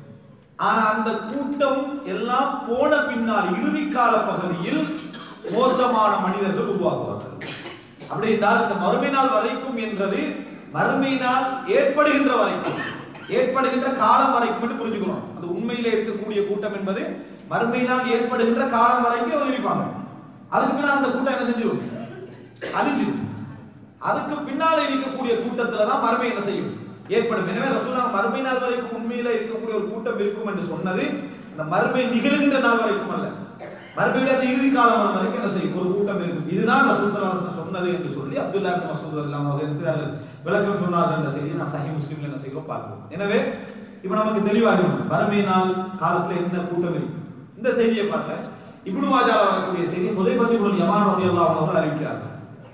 Speaker 1: ஆனா அந்த கூட்டம் எல்லாம் போன பின்னால் இறுதி கால பகுதியில் மோசமான மனிதர்கள் உருவாகுவார்கள் அப்படி என்றால் இந்த மறுமை நாள் வரைக்கும் என்றது மறுமை நாள் ஏற்படுகின்ற வரைக்கும் ஏற்படுகின்ற காலம் வரைக்கும் என்று புரிஞ்சுக்கணும் அது உண்மையிலே இருக்கக்கூடிய கூட்டம் என்பது மறுமை நாள் ஏற்படுகின்ற காலம் வரைக்கும் இருப்பாங்க அதுக்கு பின்னால் அந்த கூட்டம் என்ன செஞ்சிடும் அழிஞ்சிடும் அதுக்கு பின்னால இருக்கக்கூடிய கூட்டத்துல தான் மறுமை என்ன செய்யும் ஏற்படும் எனவே ரசூலா மறுமை நாள் வரைக்கும் உண்மையில இருக்கக்கூடிய ஒரு கூட்டம் இருக்கும் என்று சொன்னது அந்த மறுமை நிகழ்கின்ற நாள் வரைக்கும் அல்ல மறுமையில அந்த இறுதி காலம் வரைக்கும் என்ன செய்யும் ஒரு கூட்டம் இருக்கும் இதுதான் ரசூல் ஸல்லல்லாஹு அலைஹி வஸல்லம் சொன்னது என்று சொல்லி அப்துல்லா இப்னு மஸ்ஊத் ரலியல்லாஹு அன்ஹு என்ன செய்தார்கள் விளக்கம் சொன்னார்கள் என்ற செய்தியை நான் சஹீஹ் முஸ்லிம்ல என்ன செய்கிறோம் பார்க்கிறோம் எனவே இப்போ நமக்கு தெளிவாகும் மறுமை நாள் காலத்துல என்ன கூட்டம் இருக்கு இந்த செய்தியை பார்க்க இப்னு மாஜால வரக்கூடிய செய்தி ஹுதைபத் இப்னு யமான் ரலியல்லாஹு அன்ஹு அவர்கள் அறிவிக்கிறார்கள்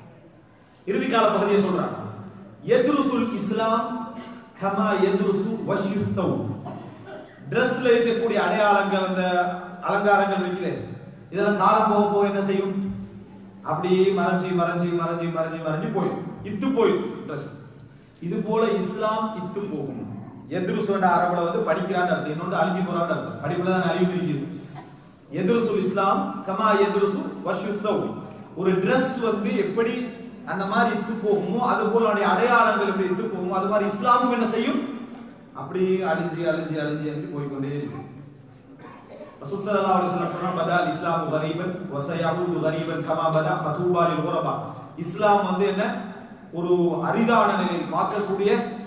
Speaker 1: இறுதி கால பகுதியை சொல்றாங்க எத்ருசுல் இஸ்லாம் கமா எத்ருசு வஷ்யுத்தவ் ட்ரெஸ்ல இருக்கக்கூடிய அடையாளங்கள் அந்த அலங்காரங்கள் இருக்குது இதெல்லாம் காலம் போக போக என்ன செய்யும் அப்படி மறைஞ்சி மறைஞ்சி மறைஞ்சி மறைஞ்சி மறைஞ்சி போயிடும் இத்து போயிடும் ட்ரெஸ் இது போல இஸ்லாம் இத்து போகும் எதிர்சுன்ற அரபுல வந்து படிக்கிறான்னு அர்த்தம் இன்னொன்று அழிஞ்சு போறான்னு அர்த்தம் படிப்புல தான் அழிவு இருக்குது எதிர்சுல் இஸ்லாம் கமா எதிர்சு வஷ்யுத்தவ் ஒரு Dress வந்து எப்படி அந்த மாதிரி இத்து போகுமோ அது போல அதனுடைய அடையாளங்கள் எப்படி இத்து போகுமோ அது மாதிரி இஸ்லாமும் என்ன செய்யும் அப்படி அழிஞ்சு அழிஞ்சு அழிஞ்சு அழிஞ்சு போய்க்கொண்டே இருக்கும் ரசூல் ஸல்லல்லாஹு அலைஹி வஸல்லம் சொன்னா பதால் இஸ்லாமு கரீபன் வ சயஊது கரீபன் கமா பதா ஃபதூபா லில் குரபா இஸ்லாம் வந்து என்ன ஒரு அரிதான நிலையில் பார்க்கக்கூடிய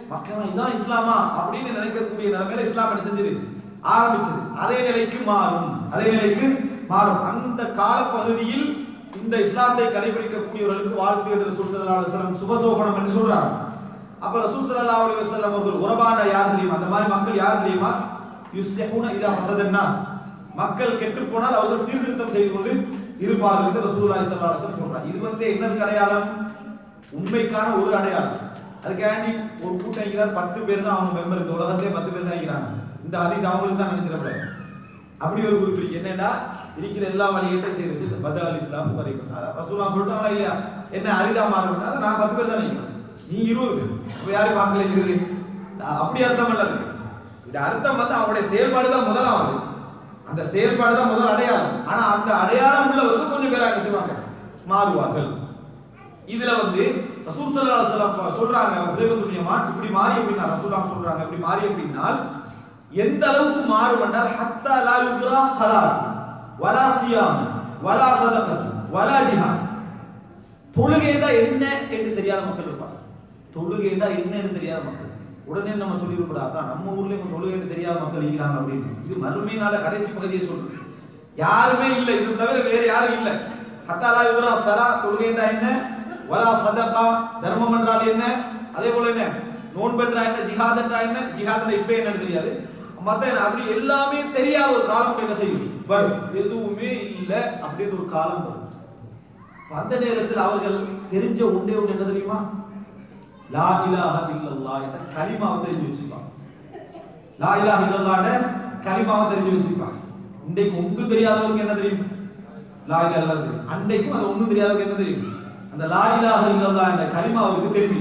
Speaker 1: மக்கள் இதான் இஸ்லாமா அப்படின்னு நினைக்கக்கூடிய நிலைமையில இஸ்லாம் என்ன செஞ்சது ஆரம்பிச்சது அதே நிலைக்கு மாறும் அதே நிலைக்கு மாறும் அந்த காலப்பகுதியில் இந்த இஸ்லாத்தை கடைபிடிக்கக்கூடியவர்களுக்கு வாழ்த்து என்று ரசூல் ஸல்லல்லாஹு அலைஹி வஸல்லம் சுபசோபனம் என்று சொல்றாங்க அப்ப ரசூல் ஸல்லல்லாஹு அலைஹி வஸல்லம் அவர்கள் உரபாண்டா யார் தெரியுமா அந்த மாதிரி மக்கள் யார் தெரியுமா யுஸ்லிஹூன இதா ஃபஸதன் நாஸ் மக்கள் கெட்டு போனால் அவர்கள் சீர்திருத்தம் செய்து கொண்டு இருப்பார்கள் என்று ரசூலுல்லாஹி ஸல்லல்லாஹு அலைஹி வஸல்லம் சொல்றாங்க இது வந்து என்னதுக்கு அடையாளம் உண்மைக்கான ஒரு அடையாளம் அதுக்காண்டி ஒரு கூட்டம் இருக்கிறார் பத்து பேர் தான் அவங்க மெம்பர் இந்த உலகத்திலே பத்து பேர் தான் இருக்கிறாங்க இந்த ஹதீஸ் அவங்களுக்கு தான் நினைச்சிடக்கூடாது அப்படி ஒரு குறிப்பு இருக்கு என்னன்னா இருக்கிற எல்லா வழியேட்டும் செய்து பத அலி இஸ்லாம் வரைக்கும் ரசூலா சொல்லிட்டாங்களா இல்லையா என்ன அரிதா மாறணும் அதை நான் பத்து பேர் தான் நினைக்கிறேன் நீங்க இருபது பேர் இப்ப யாரும் பார்க்கல இருக்குது நான் அப்படி அர்த்தம் அல்ல அதுக்கு. இது அர்த்தம் வந்து அவருடைய செயல்பாடு தான் முதலாவது அந்த செயல்பாடு தான் முதல் அடையாளம் ஆனா அந்த அடையாளம் உள்ளவர்கள் கொஞ்சம் பேர் என்ன செய்வாங்க மாறுவார்கள் இதுல வந்து ரசூல் ஸல்லல்லாஹு அலைஹி வஸல்லம் சொல்றாங்க உதயபத்துல் யமான் இப்படி மாறி அப்படின்னா ரசூலுல்லாஹ் சொல்றாங்க இப்படி மாறி அப்படின்னால் எந்த அளவுக்கு மாறும் என்றால் ஹத்தா லா யுக்ரா ஸலாத் வலா சியாம் வலா சதகத் வலா ஜிஹாத் தொழுகைண்டா என்ன என்று தெரியாத மக்கள் இருப்பாங்க தொழுகைண்டா என்னன்னு தெரியாத மக்கள் உடனே நம்ம சொல்லிடக்கூடாது அதான் நம்ம ஊர்ல இவங்க தொழுகைன்னு தெரியாத மக்கள் இருக்கிறாங்க அப்படின்னு இது மறுமையினால கடைசி பகுதியை சொல்றது யாருமே இல்லை இது தவிர வேற யாரும் இல்லை ஹத்தாலா யுக்ரா ஸலா தொழுகைண்டா என்ன வலா சதகா தர்மம் என்றால் என்ன அதே போல என்ன நோன்பு என்றா என்ன ஜிஹாத் என்றா என்ன ஜிஹாத்ல இப்ப என்னன்னு தெரியாது மத்த என்ன அப்படி எல்லாமே தெரியாத ஒரு காலம் என்ன செய்யும் வரும் எதுவுமே இல்லை அப்படின்னு ஒரு காலம் வரும் அப்ப அந்த நேரத்தில் அவர்கள் தெரிஞ்ச ஒன்றே ஒன்று என்ன தெரியுமா லா இலாஹ இல்லல்லாஹ் என்ற கலிமாவை தெரிஞ்சு வச்சிருப்பாங்க லா இலாஹ இல்லல்லாஹ்ன்ற கலிமாவை தெரிஞ்சு வச்சிருப்பாங்க இன்றைக்கு ஒன்றும் தெரியாதவருக்கு என்ன தெரியும் லா இலாஹ இல்லல்லாஹ் தெரியும் அன்றைக்கும் அது ஒன்றும் தெரியாதவருக்கு என்ன தெரியும் அந்த லா இலாஹ இல்லல்லாஹ் என்ற கலிமா அவருக்கு தெரிஞ்சு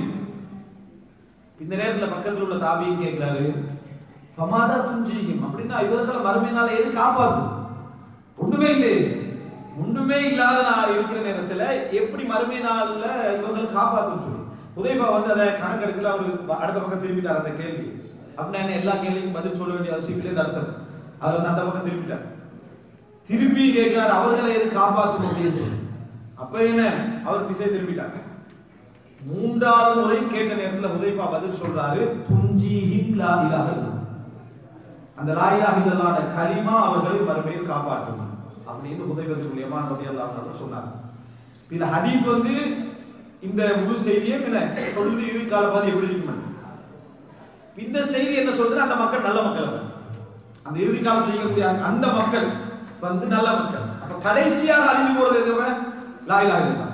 Speaker 1: இந்த நேரத்துல பக்கத்துல உள்ள தாபியும் கேட்கிறாரு ஃபமாதா துஞ்சிஹிம் அப்படின்னா இவர்களை மறுமையினால எது காப்பாத்தும் ஒண்ணுமே இல்லை ஒண்ணுமே இல்லாத நான் இருக்கிற நேரத்துல எப்படி மறுமை நாள்ல இவங்களை காப்பாத்தும் சொல்லி உதயபா வந்து அதை கணக்கெடுக்கல அவரு அடுத்த பக்கம் திரும்பிட்டார் அந்த கேள்வி அப்படின்னா என்ன எல்லா கேள்விக்கும் பதில் சொல்ல வேண்டிய அவசியம் இல்லை அர்த்தம் அவர் வந்து அந்த பக்கம் திரும்பிட்டார் திருப்பி கேட்கிறார் அவர்களை எது காப்பாற்றும் அப்படின்னு சொல்லி அப்ப என்ன அவர் திசை திரும்பிட்டார் மூன்றாவது முறை கேட்ட நேரத்துல ஹுதைஃபா பதில் சொல்றாரு துஞ்சிஹிம் லா இலாஹ இல்லல்லாஹ். அந்த லா இலாஹ இல்லல்லாஹ்ட கலிமா அவர்களை மறுமையில் காப்பாற்றும் அப்படின்னு ஹுதைபத்துல் யமான் ரலியல்லாஹு அன்ஹு சொன்னார் இதுல ஹதீஸ் வந்து இந்த முழு செய்தியே என்ன சொல்லுது இது கால பாதி எப்படி இருக்கும் இந்த செய்தி என்ன சொல்றது அந்த மக்கள் நல்ல மக்கள் அல்ல. அந்த இறுதி காலத்தில் இருக்கக்கூடிய அந்த- அந்த மக்கள் வந்து நல்ல மக்கள் அப்ப கடைசியாக அழிஞ்சு போறது எதுவே லா இலாஹ இல்லல்லாஹ்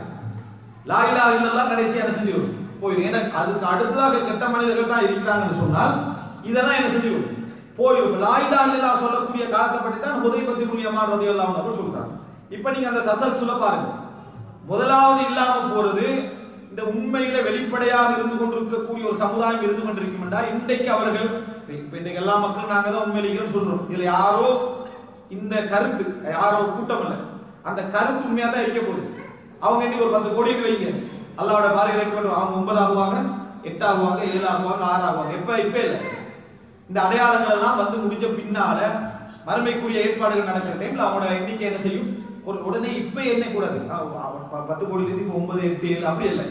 Speaker 1: லா இலாஹ இல்லல்லாஹ் கடைசியா என்ன செஞ்சு வரும் போயிடும் ஏன்னா அதுக்கு அடுத்ததாக கெட்ட மனிதர்கள் தான் இருக்கிறாங்கன்னு சொன்னால் இதெல்லாம் என்ன செஞ்சு வரும் போயிடும் லா இலாஹ இல்லல்லாஹ் சொல்லக்கூடிய காலத்தை பற்றி தான் ஹுதைபத்தி புண்ணியமான் ரதியல்லாஹு அன்ஹு சொல்றாங்க இப்போ நீங்க அந்த தசல்சுல பாருங்க முதலாவது இல்லாம போறது இந்த உண்மையில வெளிப்படையாக இருந்து கொண்டிருக்கக்கூடிய ஒரு சமுதாயம் இருந்து கொண்டிருக்கும்டா இன்றைக்கு அவர்கள் இப்ப- இப்ப இன்றைக்கு எல்லா மக்களும் நாங்க தான் உண்மையில இருக்கிறோம்னு சொல்றோம் இதுல யாரோ இந்த கருத்து யாரோ கூட்டம் இல்ல அந்த கருத்து உண்மையா தான் இருக்க போகுது அவங்க இன்னைக்கு ஒரு பத்து கோடின்னு வைங்க அல்லாவோட பாறை ரேட் பண்ணுவோம் அவங்க ஒன்பது ஆகுவாங்க எட்டு ஆகுவாங்க ஏழு ஆகுவாங்க ஆறு ஆகுவாங்க எப்ப இப்ப இல்ல இந்த அடையாளங்கள் எல்லாம் வந்து முடிஞ்ச பின்னால மறுமைக்குரிய ஏற்பாடுகள் நடக்கிற டைம்ல அவனோட எண்ணிக்கை என்ன செய்யும் ஒரு- உடனே இப்ப என்ன கூடாது அவ- அவ- ப- பத்து கோடி இப்போ ஒன்பது எட்டு ஏழு அப்படி இல்லை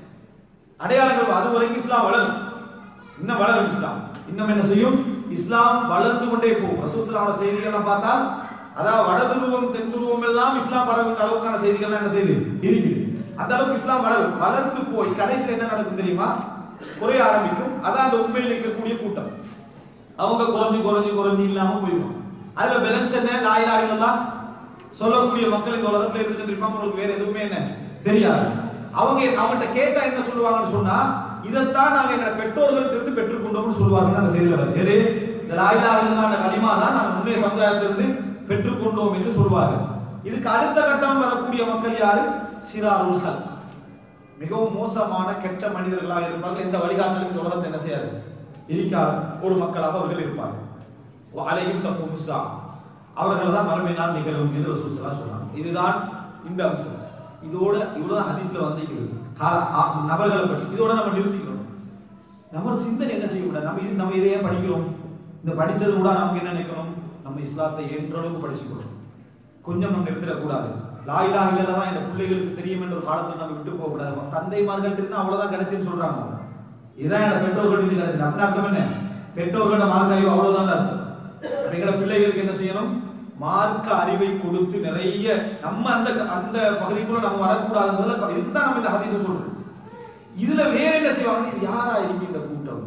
Speaker 1: அடையாளங்கள் அது வரைக்கும் இஸ்லாம் வளரும் இன்னும் வளரும் இஸ்லாம் இன்னும் என்ன செய்யும் இஸ்லாம் வளர்ந்து கொண்டே போகும் ரசூலுல்லாஹோட செய்திகள்லாம் பார்த்தா அதாவது வட துருவம் தென் துருவம் எல்லாம் இஸ்லாம் பரவுகின்ற அளவுக்கான செய்திகள்லாம் என்ன செய்யுது இருக்குது அந்த அளவுக்கு இஸ்லாம் வளரும் வளர்ந்து போய் கடைசியில் என்ன நடக்கும் தெரியுமா குறைய ஆரம்பிக்கும் அதான் அந்த உண்மையில் இருக்கக்கூடிய கூட்டம் அவங்க குறைஞ்சு குறைஞ்சு குறைஞ்சு இல்லாம போயிடும் அதுல பேலன்ஸ் என்ன லா இலாஹ இல்லல்லாஹ் சொல்லக்கூடிய மக்கள் இந்த உலகத்துல இருந்துட்டு இருப்பாங்க உங்களுக்கு வேற எதுவுமே என்ன தெரியாது அவங்க அவங்ககிட்ட கேட்டா என்ன சொல்லுவாங்கன்னு சொன்னா இதைத்தான் நாங்க எங்க பெற்றோர்கள்ட்ட இருந்து பெற்றுக்கொண்டோம்னு சொல்லுவாங்கன்னு அந்த செய்தியில வருது எது இந்த லா இலாஹ இல்லல்லாஹ் அந்த கலிமா தான் நாங்க முன்னே சமுதாயத்திலிருந்து பெற்றுக்கொண்டோம் என்று சொல்வார்கள் இதுக்கு அடுத்த கட்டம் வரக்கூடிய மக்கள் யாரு சிராருல் ஹல்க் மிகவும் மோசமான கெட்ட மனிதர்களாக இருப்பார்கள் எந்த வழிகாட்டலும் இந்த உலகத்தை என்ன செய்யாது இருக்காத ஒரு மக்களாக அவர்கள் இருப்பார்கள் அலையும் தப்பு முசா அவர்கள் தான் மறுமை நாள் நிகழும் என்று ரசூல் ஸல்லல்லாஹு அலைஹி சொன்னாங்க இதுதான் இந்த அம்சம் இதோட இவ்வளவு ஹதீஸ்ல வந்திருக்கிறது கா- ஆ- நபர்களை பற்றி இதோட நம்ம நிறுத்திக்கிறோம் நம்ம சிந்தனை என்ன செய்ய கூடாது நம்ம இது நம்ம இதையே படிக்கிறோம் இந்த படிச்சது கூட நமக்கு என்ன நினைக்கணும் நம்ம இஸ்லாத்தை என்ற அளவுக்கு படிச்சுக்கணும் கொஞ்சம் நம்ம நிறுத்திடக்கூடாது லா இலாஹ இல்லல்லாஹ் தான் என் பிள்ளைகளுக்கு தெரியும் என்ற ஒரு காலத்துல நம்ம விட்டு போக கூடாது தந்தைமார்கள் இருந்தா அவ்வளவுதான் கிடைச்சுன்னு சொல்றாங்க அவங்க. இதான் எங்க பெற்றோர்கள் இது கிடைச்சது அப்படின்னு அர்த்தம் என்ன பெற்றோர்களோட மார்க்க அறிவு அவ்வளவுதான் அர்த்தம் அப்ப எங்களை பிள்ளைகளுக்கு என்ன செய்யணும் மார்க்க அறிவை கொடுத்து நிறைய நம்ம அந்த அந்த பகுதிக்குள்ள நம்ம வரக்கூடாதுன்றதுல இதுக்கு தான் நம்ம இந்த ஹதீஸை சொல்றோம் இதுல வேற என்ன செய்வாங்க இது யாரா இருக்கு இந்த கூட்டம்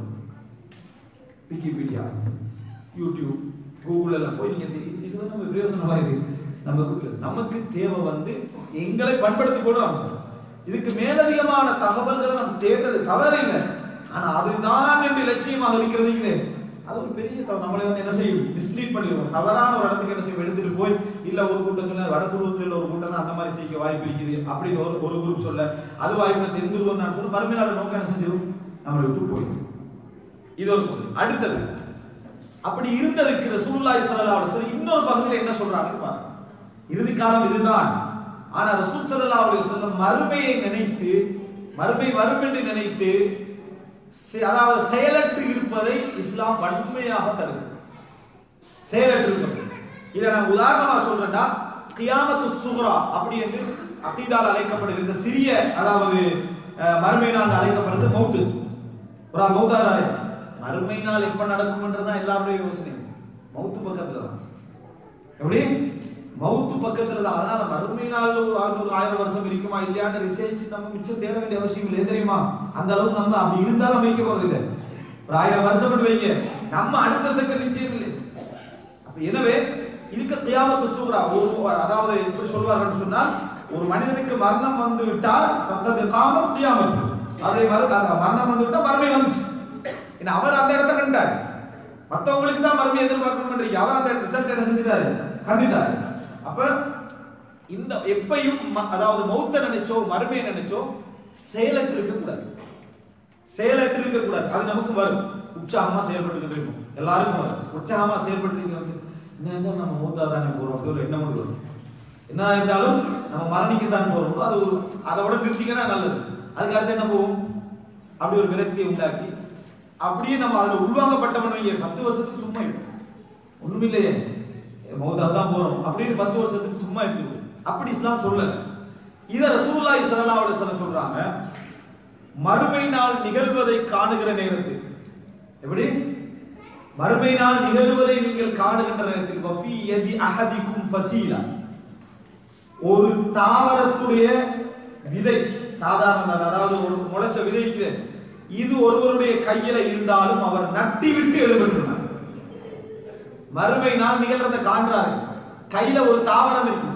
Speaker 1: விக்கிபீடியா யூடியூப் கூகுள் எல்லாம் போய் நீங்க இது- இது வந்து நம்ம பிரயோசனமா இது நமக்கு நமக்கு தேவை வந்து எங்களை பண்படுத்திக் கொள்ற அம்சம் இதுக்கு மேலதிகமான தகவல்களை நம்ம தேடுறது தவறு இல்லை ஆனா அதுதான் என்று லட்சியமாக இருக்கிறது இது அது ஒரு பெரிய தவறு நம்மளை வந்து என்ன செய்யும் மிஸ்லீட் பண்ணிடுவோம் தவறான ஒரு இடத்துக்கு என்ன செய்யும் எடுத்துட்டு போய் இல்ல ஒரு கூட்டம் சொல்ல வடதுருவத்தில் ஒரு கூட்டம் தான் அந்த மாதிரி செய்ய வாய்ப்பு இருக்குது அப்படின்னு ஒரு ஒரு குரூப் சொல்ல அது வாய்ப்பு தெரிந்துருவோம் நான் சொல்ல மறுமையாளர் நோக்கம் என்ன செஞ்சிடும் நம்மளை விட்டு போயிடும் இது ஒரு பகுதி அடுத்தது அப்படி இருந்ததுக்கு ரசூலுல்லாஹி ஸல்லல்லாஹு அலைஹி வஸல்லம் இன்னொரு பகுதியில் என்ன சொல்றாங்கன்னு பாருங்க இறுதி காலம் இதுதான் ஆனா ரசூல் ஸல்லல்லாஹு அலைஹி வஸல்லம் மறுமையை நினைத்து மறுமை வரும் என்று நினைத்து செ- அதாவது செயலற்று இருப்பதை இஸ்லாம் வன்மையாக தடுக்கிறது செயலற்று இருப்பது இதை நான் உதாரணமா சொல்றேன்னா கியாமத்து சுக்ரா அப்படி என்று அகீதால் அழைக்கப்படுகின்ற சிறிய அதாவது அஹ், மறுமை நாள் அழைக்கப்படுறது மௌத்து ஒரு ஆள் மௌத்தாராரு மறுமை நாள் எப்ப நடக்கும்ன்றதுதான் எல்லாருடைய யோசனை மௌத்து பக்கத்துல தான் எப்படி மௌத்து பக்கத்துல தான் அதனால மறுமை நாள் ஒரு அறுநூறு ஆயிரம் வருஷம் இருக்குமா இல்லையான்னு ரிசர்ச் நம்ம மிச்சம் தேட வேண்டிய அவசியம் இல்லை ஏன் தெரியுமா அந்த அளவுக்கு நம்ம அப்படி இருந்தாலும் நம்ம இருக்க போறது இல்லை ஒரு ஆயிரம் வருஷம் மட்டும் வைங்க நம்ம அடுத்த செகண்ட் நிச்சயம் இல்லை அப்ப எனவே இதுக்கு கியாமத்து சூரா ஒரு அதாவது எப்படி சொல்வார்கள் சொன்னால் ஒரு மனிதனுக்கு மரணம் வந்து விட்டால் பக்கத்து காமம் கியாமத்து அவரை மறு அந்த மரணம் வந்து விட்டா மறுமை வந்துச்சு ஏன்னா அவர் அந்த இடத்த கண்டார் மத்தவங்களுக்கு தான் மறுமை எதிர்பார்க்கணும் அவர் அந்த ரிசல்ட் என்ன செஞ்சுட்டாரு கண்டுட்டாரு அப்ப இந்த எப்பையும் ம- அதாவது மௌத்த நினைச்சோ மறுமையை நினைச்சோ செயலற்று இருக்க கூடாது செயலற்று இருக்க கூடாது அது நமக்கு வரும் உற்சாகமா செயல்பட்டு இருக்கும் எல்லாருக்கும் வரும் உற்சாகமா செயல்பட்டு வந்து என்ன இருந்தாலும் நம்ம மூத்தா தானே போறோம் அப்படி ஒரு எண்ணம் கொண்டு வரும் என்ன இருந்தாலும் நம்ம மரணிக்கத்தான் போறோம் அது ஒரு அதோட நிறுத்திக்கினா நல்லது அதுக்கு அடுத்து என்ன போகும் அப்படி ஒரு விரக்தியை உண்டாக்கி அப்படியே நம்ம அதுல உள்வாங்கப்பட்டவன் வைங்க, பத்து வருஷத்துக்கு சும்மா இருக்கும் ஒண்ணுமில்லையே மௌத்தா தான் போறோம் அப்படின்னு பத்து வருஷத்துக்கு சும்மா இருக்குது அப்படி இஸ்லாம் சொல்லல இத ரசூலுல்லாஹி ஸல்லல்லாஹு அலைஹி வஸல்லம் சொல்றாங்க மறுமை நாள் நிகழ்வதை காணுகிற நேரத்தில் எப்படி மறுமை நாள் நிகழ்வதை நீங்கள் காணுகின்ற நேரத்தில் வஃபி யதி அஹதிக்கும் ஃபசீலா ஒரு தாவரத்துடைய விதை சாதாரண தான். அதாவது ஒரு முளைச்ச விதை இருக்குது இது ஒருவருடைய கையில இருந்தாலும் அவர் நட்டி விட்டு எழுபட்டுனார் மறுமை நாள் நிகழ்றத காண்றாரு கையில ஒரு தாவரம் இருக்குது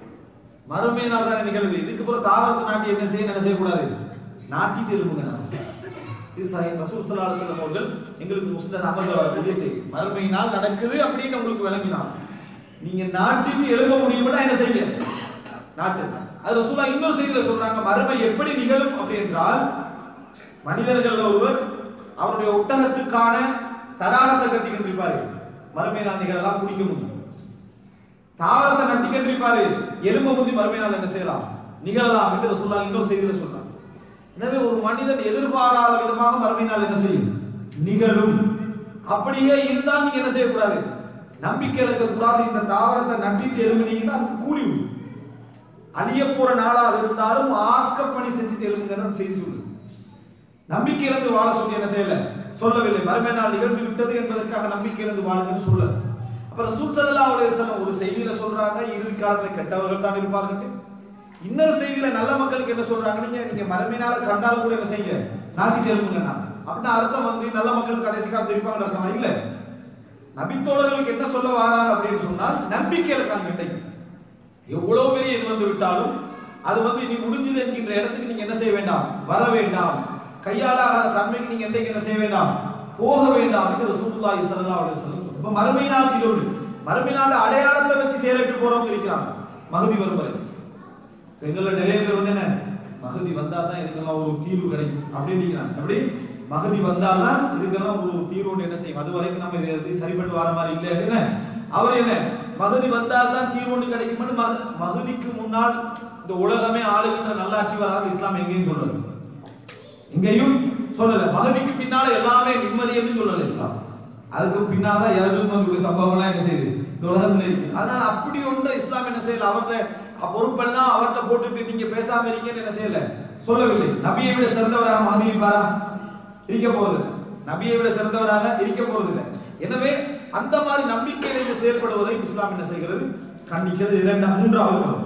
Speaker 1: மறுமை நாள் தானே நிகழுது இதுக்கு பிறகு தாவரத்தை நாட்டி என்ன செய்ய என்ன செய்யக்கூடாது நாட்டிட்டு எழுப்புங்க நான் இது சஹி ரசூல் ஸல்லல்லாஹு அலைஹி வஸல்லம் அவர்கள் எங்களுக்கு முஸ்லிம் அமர்ல வரக்கூடிய செய்தி மறுமை நாள் நடக்குது அப்படின்னு உங்களுக்கு விளங்கினார் நீங்க நாட்டிட்டு எழுத முடியும்னா என்ன செய்ய நாட்டு அது ரசூலா இன்னொரு செய்தியில சொல்றாங்க மறுமை எப்படி நிகழும் அப்படி என்றால் மனிதர்கள் ஒருவர் அவருடைய ஒட்டகத்துக்கான தடாகத்தை கட்டி கட்டிருப்பாரு மறுமை நாள் நிகழலாம் குடிக்க முடியும் தாவரத்தை நட்டி கட்டிருப்பாரு எலும்ப முந்தி மறுமை நாள் என்ன செய்யலாம் நிகழலாம் என்று ரசூலா இன்னொரு செய்தியில சொல்றாங்க எனவே ஒரு மனிதன் எதிர்பாராத விதமாக மறுமை நாள் என்ன செய்யும் நிகழும் அப்படியே இருந்தால் நீங்க என்ன செய்யக்கூடாது நம்பிக்கை இருக்கக்கூடாது இந்த தாவரத்தை நட்டிட்டு எழுமினீங்கன்னா அதுக்கு கூலி உண்டு அழிய போற நாளாக இருந்தாலும் ஆக்கப்பணி செஞ்சுட்டு எழுதுங்கிறது செய்தி சொல்லுது நம்பிக்கை இழந்து வாழ சொல்லி என்ன செய்யல சொல்லவில்லை மறுமை நாள் நிகழ்ந்து விட்டது என்பதற்காக நம்பிக்கை இழந்து வாழுங்கன்னு சொல்லல அப்ப ரசூல் ஸல்லல்லாஹு அலைஹி வஸல்லம் ஒரு செய்தியில சொல்றாங்க இறுதி காலத்துல கெட்டவர்கள் தான் இருப்பார்கள் இன்னொரு செய்தியில நல்ல மக்களுக்கு என்ன சொல்றாங்க நீங்க நீங்க மறுமை நாள கண்டாலும் கூட என்ன செய்யுங்க நாட்டிட்டு எழுப்புங்க அப்படின்னா அர்த்தம் வந்து நல்ல மக்கள் கடைசி காலத்துல இருப்பாங்க அர்த்தமா இல்ல நபித்தோழர்களுக்கு என்ன சொல்ல வராங்க அப்படின்னு சொன்னால் நம்பிக்கையில காண்க இன்றைக்கு எவ்வளவு பெரிய இது வந்து விட்டாலும் அது வந்து இனி முடிஞ்சது என்கின்ற இடத்துக்கு நீங்க என்ன செய்ய வேண்டாம் வர வேண்டாம் கையாலாகாத தன்மைக்கு நீங்க எந்தைக்கு என்ன செய்ய வேண்டாம் போக வேண்டாம் என்று ரசூலுல்லாஹி ஸல்லல்லாஹு அலைஹி வஸல்லம் சொல்றாங்க. இப்ப மறுமை நாள் இதோடு மறுமை நாள் அடையாளத்தை வச்சு செயலுக்கு போறவங்க இருக்கிறாங்க மகதி வரும் வரை எங்கள நிறைய பேர் வந்து என்ன மகதி வந்தா தான் இதுக்கெல்லாம் ஒரு தீர்வு கிடைக்கும் அப்படின்னு நினைக்கிறாங்க அப்படி மகதி வந்தால்தான் இதுக்கெல்லாம் ஒரு தீர்வு என்ன செய்யும் அது வரைக்கும் நம்ம இதை இதை சரிபட்டு வர மாதிரி இல்லை என்ன அவர் என்ன மகதி வந்தால் தான் தீர்வு ஒன்று கிடைக்கும் மக மகதிக்கு முன்னால் இந்த உலகமே ஆளுகின்ற நல்லாட்சி வராது இஸ்லாம் எங்கேயும் சொல்லல எங்கேயும் சொல்லல மகதிக்கு பின்னால எல்லாமே நிம்மதின்னு சொல்லல இஸ்லாம் அதுக்கு பின்னால தான் யஜூத் மஜூத் சம்பவம்லாம் என்ன செய்யுது இந்த உலகத்துல இருக்கு அதனால அப்படி ஒன்று இஸ்லாம் என்ன செய்யல அவர்கிட்ட பொறுப்பெல்லாம் அவர்கிட்ட போட்டுட்டு நீங்க பேசாம இருக்கீங்கன்னு என்ன செய்யல சொல்லவில்லை நபியை விட சிறந்தவராக மகதி இருப்பாரா இருக்க போறதில்லை நபியை விட சிறந்தவராக இருக்க போறதில்லை எனவே அந்த மாதிரி நம்பிக்கையில இருந்து செயல்படுவதை இஸ்லாம் என்ன செய்கிறது கண்டிக்கிறது இரண்டாம் மூன்றாவது பகுதி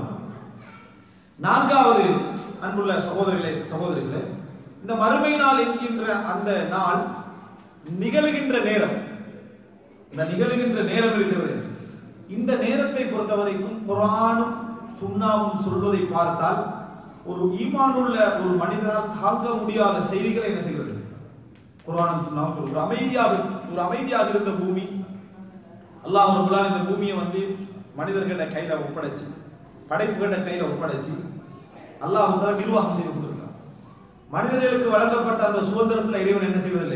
Speaker 1: நான்காவது அன்புள்ள சகோதரிகளே சகோதரிகளே இந்த மறுமை நாள் என்கின்ற அந்த நாள் நிகழுகின்ற நேரம் இந்த நிகழுகின்ற நேரம் இருக்கிறது இந்த நேரத்தை பொறுத்தவரைக்கும் குரானும் சுண்ணாவும் சொல்வதை பார்த்தால் ஒரு ஈமானுள்ள ஒரு மனிதனால் தாங்க முடியாத செய்திகளை என்ன செய்கிறது குரானும் சுண்ணாவும் சொல்றது ஒரு அமைதியாக ஒரு அமைதியாக இருந்த பூமி அல்லாஹ் ரபுல்லான் இந்த பூமியை வந்து மனிதர்கள கையில ஒப்படைச்சு படைப்புகள கையில ஒப்படைச்சு அல்லாஹ் தஆலா நிர்வாகம் செய்து கொண்டிருக்கிறார் மனிதர்களுக்கு வழங்கப்பட்ட அந்த சுதந்திரத்துல இறைவன் என்ன செய்வதில்லை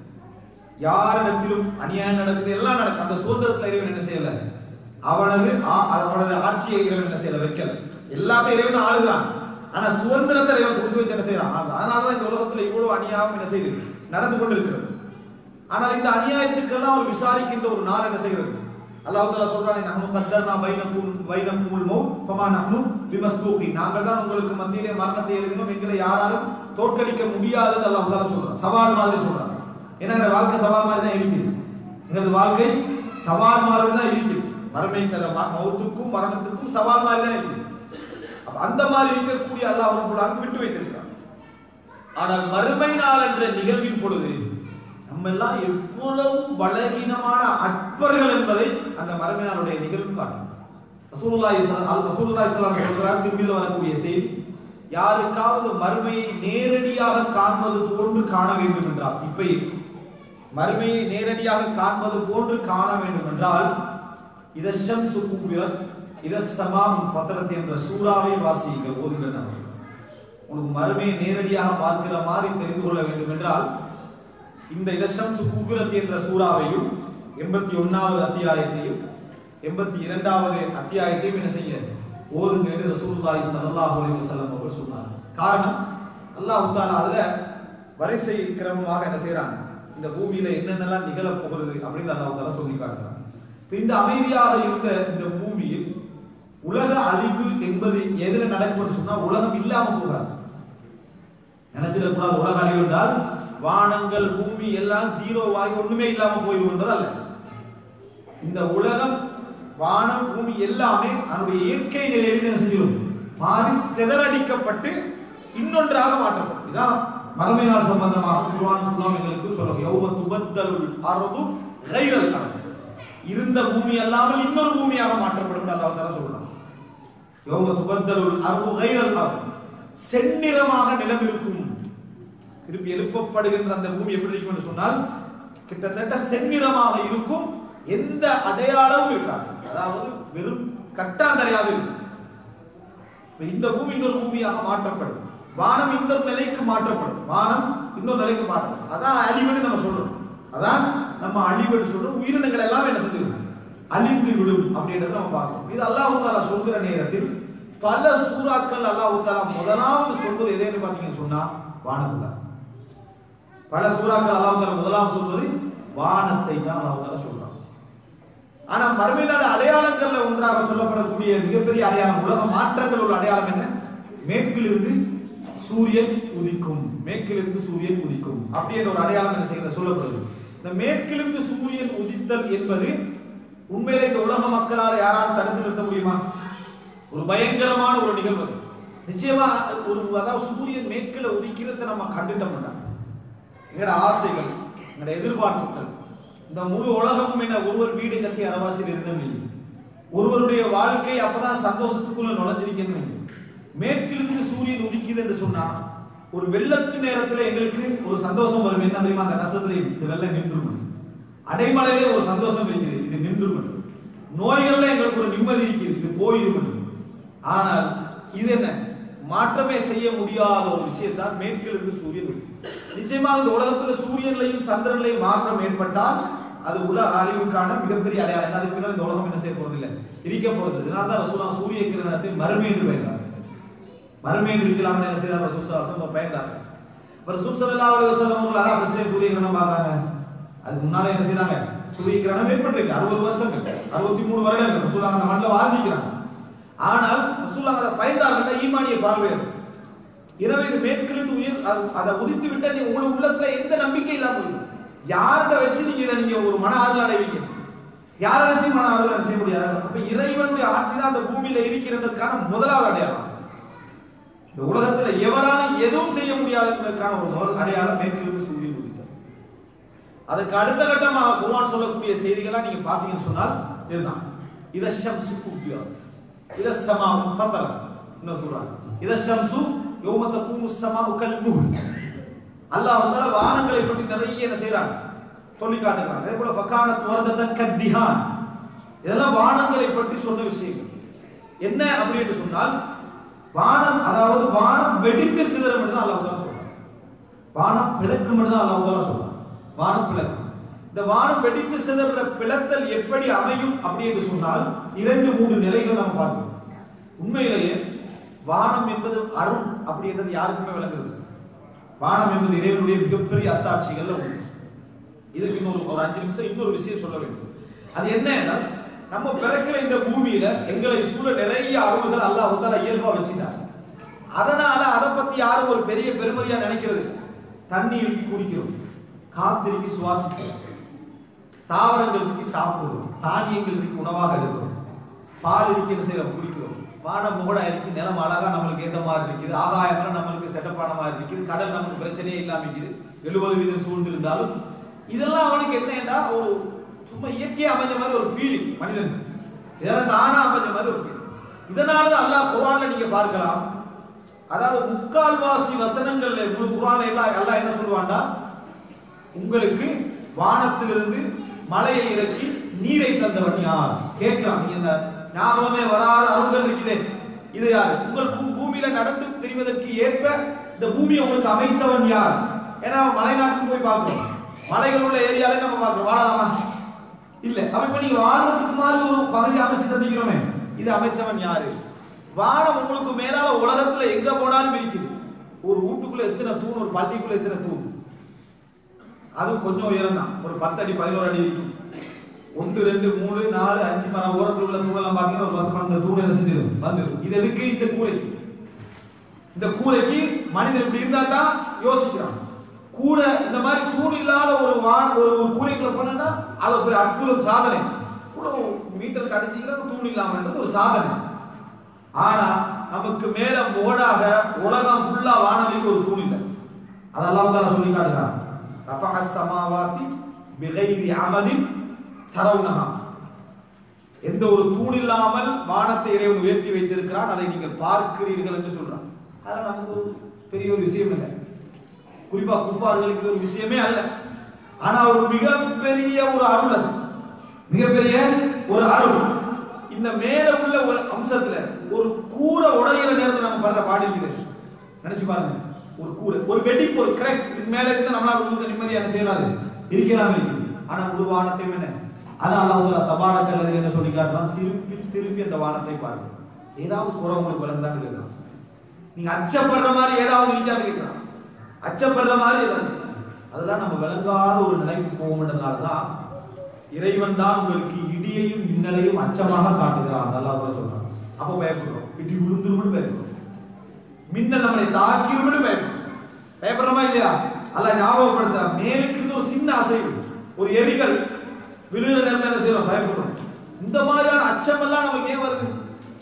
Speaker 1: யாரிடத்திலும் அநியாயம் நடக்குது எல்லாம் நடக்கும் அந்த சுதந்திரத்துல இறைவன் என்ன செய்யல அவனது ஆ- அவனது ஆட்சியை இறைவன் என்ன செய்யல வைக்கல எல்லாத்தையும் இறைவன் தான் ஆளுகிறான் ஆனா சுதந்திரத்தை இறைவன் கொடுத்து வச்சு என்ன செய்யறான் அதனாலதான் இந்த உலகத்துல இவ்வளவு அநியாயம் என்ன செய்யுது நடந்து கொண்டிருக்கிறது ஆனால் இந்த அநியாயத்துக்கெல்லாம் அவர் விசாரிக்கின்ற ஒரு நாள் என்ன செய்கிறது அல்லாஹ் தஆலா சொல்றானே நஹ்னு கத்தர்னா பைனக்கும் பைனக்குமுல் மௌத் ஃபமா நஹ்னு பிமஸ்தூகி நாங்கள் தான் உங்களுக்கு மத்தியிலே மரணத்தை எழுதினோம் எங்களை யாராலும் தோற்கடிக்க முடியாதுன்னு அல்லாஹ் தஆலா சொல்றான் சவால் மாதிரி சொல்றான் ஏன்னா எங்க வாழ்க்கை சவால் மாதிரி தான் இருக்குது எங்களது வாழ்க்கை சவால் மாதிரி தான் இருக்குது மறுமை கதை மௌத்துக்கும் மரணத்துக்கும் சவால் மாதிரி தான் இருக்குது அப்ப அந்த மாதிரி இருக்கக்கூடிய அல்லாஹ் ரப்பல் ஆலமீன் விட்டு வைத்திருக்கிறான் ஆனால் மறுமை நாள் என்ற நிகழ்வின் பொழுது நம்ம எல்லாம் எவ்வளவு பலகீனமான அற்பர்கள் என்பதை அந்த மறுமை நாளுடைய நிகழ்வு காட்டும் ரசூலுல்லாஹி ஸல்லல்லாஹு ரசூலுல்லாஹி ஸல்லல்லாஹு அலைஹி சொல்றார் திரும்பியில் வரக்கூடிய செய்தி யாருக்காவது மறுமையை நேரடியாக காண்பது போன்று காண வேண்டும் என்றால் இப்பயே மறுமையை நேரடியாக காண்பது போன்று காண வேண்டும் என்றால் இதஷம் சுகுபிரத் இதசமாம் ஃபத்ரத் என்ற சூறாவை வாசியுங்கள் ஓதுங்கள் நான் உனக்கு மறுமையை நேரடியாக பார்க்கிற மாதிரி தெரிந்து கொள்ள வேண்டும் என்றால் இந்த இதஷம் சுகுபிரத் என்ற சூறாவையும் எண்பத்தி ஒன்னாவது அத்தியாயத்தையும் எண்பத்தி இரண்டாவது அத்தியாயத்தையும் என்ன செய்ய ஓதுங்க என்று ரசூலுல்லாஹி ஸல்லல்லாஹு அலைஹி வஸல்லம் அவர்கள் சொன்னார் காரணம் அல்லாஹ் தஆலா அதுல வரிசை கிரமமாக என்ன செய்றான் இந்த பூமியில என்னென்னலாம் நிகழப் போகிறது அப்படின்னு அல்லாஹ் தஆலா சொல்லி காட்டுறான் இப்ப இந்த அமைதியாக இருந்த இந்த பூமியில் உலக அழிவு என்பது எதுல நடக்கும்னு சொன்னா உலகம் இல்லாம போகாது நினைச்சிடக்கூடாது உலக அழிவு என்றால் வானங்கள் பூமி எல்லாம் ஜீரோ ஆகி ஒண்ணுமே இல்லாம போயிடும் என்பது அல்ல இந்த உலகம் வானம் பூமி எல்லாமே அதனுடைய இயற்கை நிலையில் என்ன செஞ்சிடும் மாறி சிதறடிக்கப்பட்டு இன்னொன்றாக மாற்றப்படும் இதான் மறுமை நாள் சம்பந்தமாக குர்ஆன் சுல்லாம் எங்களுக்கு சொல்லும் யௌம துபத்தலுல் அர்து கைரல் அர்து இருந்த பூமி அல்லாமல் இன்னொரு பூமியாக மாற்றப்படும் என்று அல்லாஹ் தஆலா சொல்றான் யௌம துபத்தலுல் அர்து கைரல் அர்து செந்நிறமாக நிலம் இருக்கும் திருப்பி எழுப்பப்படுகின்ற அந்த பூமி எப்படி இருக்கும் என்று சொன்னால் கிட்டத்தட்ட செந்நிறமாக இருக்கும் எந்த அடையாளமும் இருக்காது அதாவது வெறும் கட்டாந்தரையாக இருக்கும் இப்ப இந்த பூமி இன்னொரு பூமியாக மாற்றப்படும் வானம் இன்னொரு நிலைக்கு மாற்றப்படும் வானம் இன்னொரு நிலைக்கு மாற்றப்படும் அதான் அழிவுன்னு நம்ம சொல்றோம் அதான் நம்ம அழிவுன்னு சொல்றோம் உயிரினங்கள் எல்லாம் என்ன செஞ்சிடும் அழிந்து விடும் அப்படின்றத நம்ம பார்க்கணும் இது அல்லாஹ் தாலா சொல்கிற நேரத்தில் பல சூறாக்கள் அல்லாஹ் தாலா முதலாவது சொல்வது எதைன்னு பார்த்தீங்கன்னு சொன்னா வானத்தை தான் பல சூறாக்கள் அல்லாஹ் தாலா முதலாவது சொல்வது வானத்தை தான் அல்லாஹ் தாலா சொல்றான் ஆனா மறுமை நாடு அடையாளங்கள்ல ஒன்றாக சொல்லப்படக்கூடிய மிகப்பெரிய அடையாளம் உலக மாற்றங்கள் உள்ள அடையாளம் என்ன மேற்கிலிருந்து சூரியன் உதிக்கும் மேற்கிலிருந்து சூரியன் உதிக்கும் அப்படி என்ற ஒரு அடையாளம் என்ன செய்யறது சொல்லப்படுது இந்த மேற்கிலிருந்து சூரியன் உதித்தல் என்பது உண்மையிலே இந்த உலக மக்களால் யாராலும் தடுத்து நிறுத்த முடியுமா ஒரு பயங்கரமான ஒரு நிகழ்வு அது. நிச்சயமா ஒரு அதாவது சூரியன் மேற்கில உதிக்கிறத நம்ம கண்டுட்டோம்னா எங்களோட ஆசைகள் எங்களோட எதிர்பார்ப்புகள் இந்த முழு உலகமும் என்ன ஒருவர் வீடு கட்டி அரவாசியில் இருந்தோம் இல்லை ஒருவருடைய வாழ்க்கை அப்பதான் சந்தோஷத்துக்குள்ள நுழைஞ்சிருக்கணும் மேற்கிலிருந்து சூரியன் உதிக்குது என்று சொன்னா ஒரு வெள்ளத்து நேரத்துல எங்களுக்கு ஒரு சந்தோஷம் வரும் என்ன தெரியுமா அந்த கஷ்டத்துல இந்த வெள்ளம் நின்றும் அடைமலையிலே ஒரு சந்தோஷம் இருக்குது இது நின்றும் நோய்கள்ல எங்களுக்கு ஒரு நிம்மதி இருக்குது இது போயிரும் ஆனால் இது என்ன மாற்றமே செய்ய முடியாத ஒரு விஷயம் தான் மேற்கிலிருந்து சூரியன் உதிக்கும். நிச்சயமாக இந்த உலகத்துல சூரியன்லையும் சந்திரன்லையும் மாற்றம் ஏற்பட்டால் அது உலக அழிவுக்கான மிகப்பெரிய அடையாளம் அதுக்கு பின்னால் இந்த உலகம் என்ன செய்ய போறது இல்லை இருக்க போறது இதனால தான் ரசூலா சூரிய கிரணத்தை மறுமை என்று பெயர்ந்தார் மறுமை என்று இருக்கலாம் என்ன செய்தார் ரசூல் சல்லல்லாஹு பயந்தார் ரசூல் ஸல்லல்லாஹு அலைஹி வஸல்லம் அவர்கள் அதான் ஃபர்ஸ்ட் டைம் சூரிய கிரணம் பார்க்கறாங்க அதுக்கு முன்னால என்ன செய்றாங்க சூரிய கிரணம் ஏற்பட்டிருக்கு அறுபது வருஷங்கள் அறுபத்தி மூணு வருடங்கள் ரசூலா அந்த மண்ணில் வாழ்ந்திக்கிறாங்க ஆனால் ரசூலா அதை பயந்தார்கள் ஈமானிய பார்வையர் எனவே இது மேற்கிலிருந்து உயிர் அது- அதை உதித்து விட்டா நீ உங்களுக்கு உள்ளத்துல எந்த நம்பிக்கை இல்லாம போயிடும் யார்கிட்ட வச்சு நீங்க இதை நீங்க ஒரு மன ஆறுதல் அடைவீங்க யாரை வச்சு மன ஆறுதல் செய்ய முடியாது அப்ப இறைவனுடைய ஆட்சி தான் அந்த பூமியில இருக்கிறதுக்கான முதலாவது அடையாளம் இந்த உலகத்துல எவராலும் எதுவும் செய்ய முடியாது என்பதற்கான ஒரு முதல் அடையாளம் மேற்கிலிருந்து சூரியன் உதித்தல் அதுக்கு அடுத்த கட்டமா குர்ஆன் சொல்லக்கூடிய செய்திகளா நீங்க பாத்தீங்கன்னு சொன்னால் இதுதான் இத ஷம்சு குப்பியாத் இத சமாவு ஃபதல என்ன சொல்றாங்க இத ஷம்சு யௌம தகுமு ஸமாஉ கல் முஹ்ல் அல்லாஹ் வந்து வானங்களை பற்றி நிறைய என்ன செய்றாங்க சொல்லி காட்டுகிறாங்க அதே போல ஃபகானத் வர்ததன் கத்திஹான் இதெல்லாம் வானங்களை பற்றி சொன்ன விஷயங்கள் என்ன அப்படி என்று சொன்னால் வானம் அதாவது வானம் வெடித்து சிதறும் என்று தான் அல்லாஹ் சொல்றான் வானம் பிளக்கும் என்று தான் அல்லாஹ் சொல்றான் வானம் பிளக்கும் இந்த வானம் வெடித்து சிதற பிளத்தல் எப்படி அமையும் அப்படி என்று சொன்னால் இரண்டு மூன்று நிலைகள் நாம் பார்க்கிறோம் உண்மையிலேயே வானம் என்பது அருள் அப்படி என்றது யாருக்குமே விளங்குறது வானம் என்பது இறைவனுடைய மிகப்பெரிய அத்தாட்சிகள்ல ஒன்று இதுக்கு இன்னொரு ஒரு அஞ்சு நிமிஷம் இன்னொரு விஷயம் சொல்ல வேண்டும் அது என்ன என்றால் நம்ம பிறக்கிற இந்த பூமியில எங்களை சூழ நிறைய அருள்கள் அல்லாஹ் தால இயல்பா வச்சுட்டாங்க அதனால அதை பத்தி யாரும் ஒரு பெரிய பெருமதியா நினைக்கிறது இல்லை. தண்ணீருக்கு குடிக்கிறோம் காத்திருக்கு சுவாசிக்கிறோம் தாவரங்களுக்கு சாப்பிடுறோம் தானியங்களுக்கு உணவாக எடுக்கிறோம் பால் இருக்கு என்ன செய்யறோம் குடிக்கிறோம் வானம் முகடா இருக்கு நிலம் அழகா நம்மளுக்கு ஏத்த மாதிரி இருக்குது ஆகாயம்லாம் நம்மளுக்கு செட்டப்பான மாதிரி இருக்குது கடல் நமக்கு பிரச்சனையே இல்லாம இருக்குது எழுபது வீதம் சூழ்ந்து இருந்தாலும் இதெல்லாம் அவனுக்கு என்னன்னா ஒரு சும்மா இயற்கையா அமைஞ்ச மாதிரி ஒரு ஃபீலிங் மனிதன் இதெல்லாம் தானா அமைஞ்ச மாதிரி ஒரு ஃபீலிங் இதனால தான் அல்லாஹ் குர்ஆன்ல நீங்க பார்க்கலாம் அதாவது முக்கால்வாசி வசனங்கள்ல உங்களுக்கு குர்ஆன்ல எல்லாம் எல்லாம் என்ன சொல்லுவான்டா உங்களுக்கு வானத்திலிருந்து மலையை இறக்கி நீரை தந்தவன் யார் கேட்கிறான் நீ இந்த ஞாபகமே வராத அருள்கள் இருக்குதே இது யார் உங்கள் பூ- பூமியில நடந்து தெரிவதற்கு ஏற்ப இந்த பூமியை உங்களுக்கு அமைத்தவன் யார் ஏன்னா மலைநாட்டுக்கு போய் பார்க்கிறோம் மலைகள் உள்ள ஏரியாலே நம்ம பார்க்கிறோம் வாழலாமா இல்ல அப்ப இப்ப நீங்க வாழ்றதுக்கு மாதிரி ஒரு பகுதி அமைச்சு தந்திக்கிறோமே இது அமைச்சவன் யாரு வானம் உங்களுக்கு மேலால உலகத்துல எங்க போனாலும் இருக்குது ஒரு வீட்டுக்குள்ள எத்தனை தூண் ஒரு பள்ளிக்குள்ள எத்தனை தூண் அதுவும் கொஞ்சம் உயரம் தான் ஒரு பத்து அடி பதினோரு அடி இருக்கும் ஒன்று ரெண்டு மூணு நாலு அஞ்சு மரம் ஓரத்தில் உள்ள தூணெல்லாம் பார்த்தீங்கன்னா ஒரு பத்து பன்னெண்டு தூண் என்ன செஞ்சிடும் வந்துடும் இது எதுக்கு இந்த கூரைக்கு இந்த கூரைக்கு மனிதன் இப்படி இருந்தா தான் யோசிக்கிறான் கூரை இந்த மாதிரி தூண் இல்லாத ஒரு வான ஒரு ஒரு கூரைக்குள்ள போனா அது ஒரு அற்புதம் சாதனை இவ்வளவு மீட்டருக்கு அடிச்சுக்கிறது தூண் இல்லாமன்றது ஒரு சாதனை ஆனா நமக்கு மேல மோடாக உலகம் ஃபுல்லா வானமைக்கு ஒரு தூண் இல்லை அதெல்லாம் தான் சொல்லி காட்டுறான் ரஃபஹ ஸமாவாதி பிகைரி அமதின் தரவுனஹா எந்த ஒரு தூண் இல்லாமல் வானத்தை இறைவன் உயர்த்தி வைத்திருக்கிறான் அதை நீங்கள் பார்க்கிறீர்கள் என்று சொல்றான் அதெல்லாம் நமக்கு ஒரு பெரிய ஒரு விஷயம் இல்லை குறிப்பா குஃபார்களுக்கு இது ஒரு விஷயமே அல்ல ஆனா ஒரு மிகப்பெரிய ஒரு அருள் அது மிகப்பெரிய ஒரு அருள் இந்த மேல உள்ள ஒரு அம்சத்துல ஒரு கூரை உடையிற நேரத்துல நம்ம படுற பாடு இருக்குது நினைச்சு பாருங்க ஒரு கூரை ஒரு வெடிப்பு ஒரு கிராக் இது மேல இருந்து நம்மளால உங்களுக்கு நிம்மதியா என்ன செய்யலாது இருக்கலாம் இருக்குது ஆனா முழு வானத்தையும் என்ன ஆனா அல்லாஹ் தபாரக் அல்லது என்ன சொல்லி காட்டுறான் திருப்பி திருப்பி அந்த வானத்தை பாருங்க ஏதாவது குறை உங்களுக்கு விளங்குதான்னு கேட்கலாம் நீங்க அச்சப்படுற மாதிரி ஏதாவது இருக்கான்னு கேட்கலாம் அச்சப்படுற மாதிரி ஏதாவது அதெல்லாம் நம்ம விளங்காத ஒரு நிலைக்கு போகும்ன்றதுனால தான் இறைவன் தான் உங்களுக்கு இடியையும் மின்னலையும் அச்சமாக காட்டுகிறான் நல்லா கூட சொல்றான் அப்ப பயப்படுறோம் இடி விழுந்துரும்னு பயப்படுறோம் மின்னல் நம்மளை தாக்கிரும்னு பயப்படுறோம் பயப்படுறோமா இல்லையா அல்ல ஞாபகப்படுத்துறான் மேலுக்கு இருந்து ஒரு சின்ன அசைவு ஒரு எரிகள் விழுகிற நேரத்துல என்ன செய்யறோம் பயப்படுறோம் இந்த மாதிரியான அச்சம் எல்லாம் நமக்கு ஏன் வருது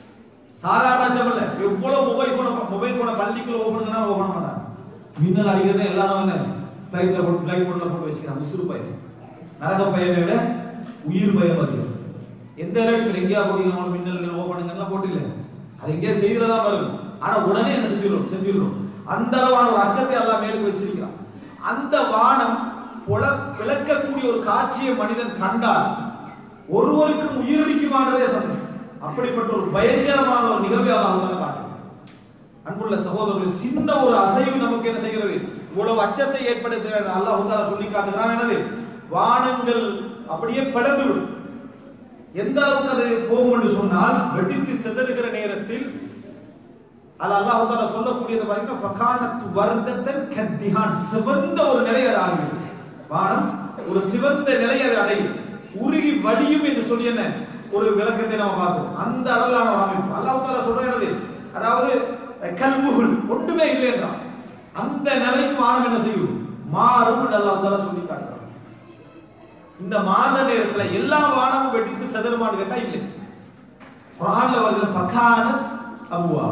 Speaker 1: சாதாரண அச்சம் இல்ல எவ்வளவு மொபைல் போன மொபைல் போன பள்ளிக்குள்ள ஓபனுங்கன்னா ஓபன் பண்ண மாட்டாங்க மின்னல் அடிக்கிறதே எல்லாரும் என்ன ஃபிளைட்ல போட்டு ஃபிளைட் போட்ல போட்டு வச்சுக்கிறாங்க உசுறு பயம் நரக பயனை விட உயிர் பயம் அதிகம் எந்த ரேட்டுக்கு எங்கேயா போட்டீங்க மின்னல் ஓபனுங்கலாம் போட்டு இல்ல அது எங்கேயா செய்யறதா வரும் ஆனா உடனே என்ன செஞ்சிடும் செஞ்சிடும் அந்த அளவான ஒரு அச்சத்தை எல்லாம் மேலுக்கு வச்சிருக்கிறான் அந்த வானம் புல விளக்கக்கூடிய ஒரு காட்சியை மனிதன் கண்டால் ஒருவருக்கும் உயிரிழக்குமானதே சந்தேகம் அப்படிப்பட்ட ஒரு பயங்கரமான ஒரு நிகழ்வை அல்லாஹ் காட்டுறான் அன்புள்ள சகோதரர்கள் சின்ன ஒரு அசைவு நமக்கு என்ன செய்கிறது இவ்வளவு அச்சத்தை ஏற்படுத்த அல்லாஹ் உத்தால சொல்லி காட்டுகிறான் என்னது வானங்கள் அப்படியே பிளந்து விடும் எந்த அளவுக்கு அது போகும் என்று சொன்னால் வெடித்து சிதறுகிற நேரத்தில் அது அல்லாஹ் தாலா சொல்லக்கூடியது பாத்தீங்கன்னா ஃபகானத் வர்தத்தன் கத்திஹான் சிவந்த ஒரு நிலை அது ஆகிறது வானம் ஒரு சிவந்த நிலை அது அடையும் உருகி வடியும் என்று சொல்லி என்ன ஒரு விளக்கத்தை நம்ம பார்க்கிறோம் அந்த அளவிலான ஒரு அமைப்பு அல்லாஹ் தாலா சொல்றது அதாவது கல்முகுல் ஒன்றுமே இல்லை என்றான் அந்த நிலைக்கு வானம் என்ன செய்யும் மாறும் என்று அல்லாஹ் தஆலா சொல்லி காட்டுறான் இந்த மாறுற நேரத்துல எல்லா வானமும் வெடித்து செதறுமான்னு கேட்டா இல்லை குரான்ல வருகிற ஃபகானத் அபுவா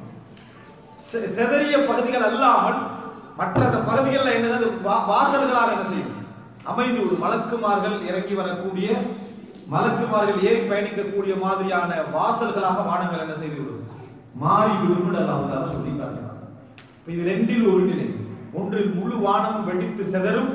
Speaker 1: செ- செதறிய பகுதிகள் அல்லாமல் மற்ற அந்த பகுதிகளில் என்னது அது வா- வாசல்களாக என்ன செய்யும் அமைந்து ஒரு மலக்குமார்கள் இறங்கி வரக்கூடிய மலக்குமார்கள் ஏறி பயணிக்கக்கூடிய மாதிரியான வாசல்களாக வானங்கள் என்ன செய்து விடும் மாறி விடும் என்று அல்லாஹ் தஆலா சொல்லி காட்டுகிறார் இப்ப இது ரெண்டில் ஒரு நிலை ஒன்றில் முழு வானம் வெடித்து செதறும்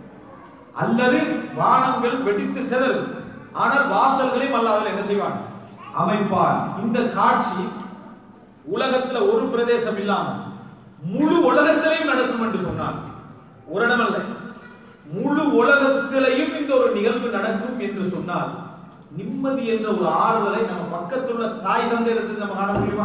Speaker 1: அல்லது வானங்கள் வெடித்து செதறும் ஆனால் வாசல்களையும் அல்லாஹ் என்ன செய்வான் அமைப்பான் இந்த காட்சி உலகத்துல ஒரு பிரதேசம் இல்லாம முழு உலகத்திலையும் நடக்கும் என்று சொன்னான் ஒரு இடமல்ல முழு உலகத்திலையும் இந்த ஒரு நிகழ்வு நடக்கும் என்று சொன்னால் நிம்மதி என்ற ஒரு ஆறுதலை நம்ம பக்கத்துள்ள தாய் தந்தை இடத்தில் நம்ம காண முடியுமா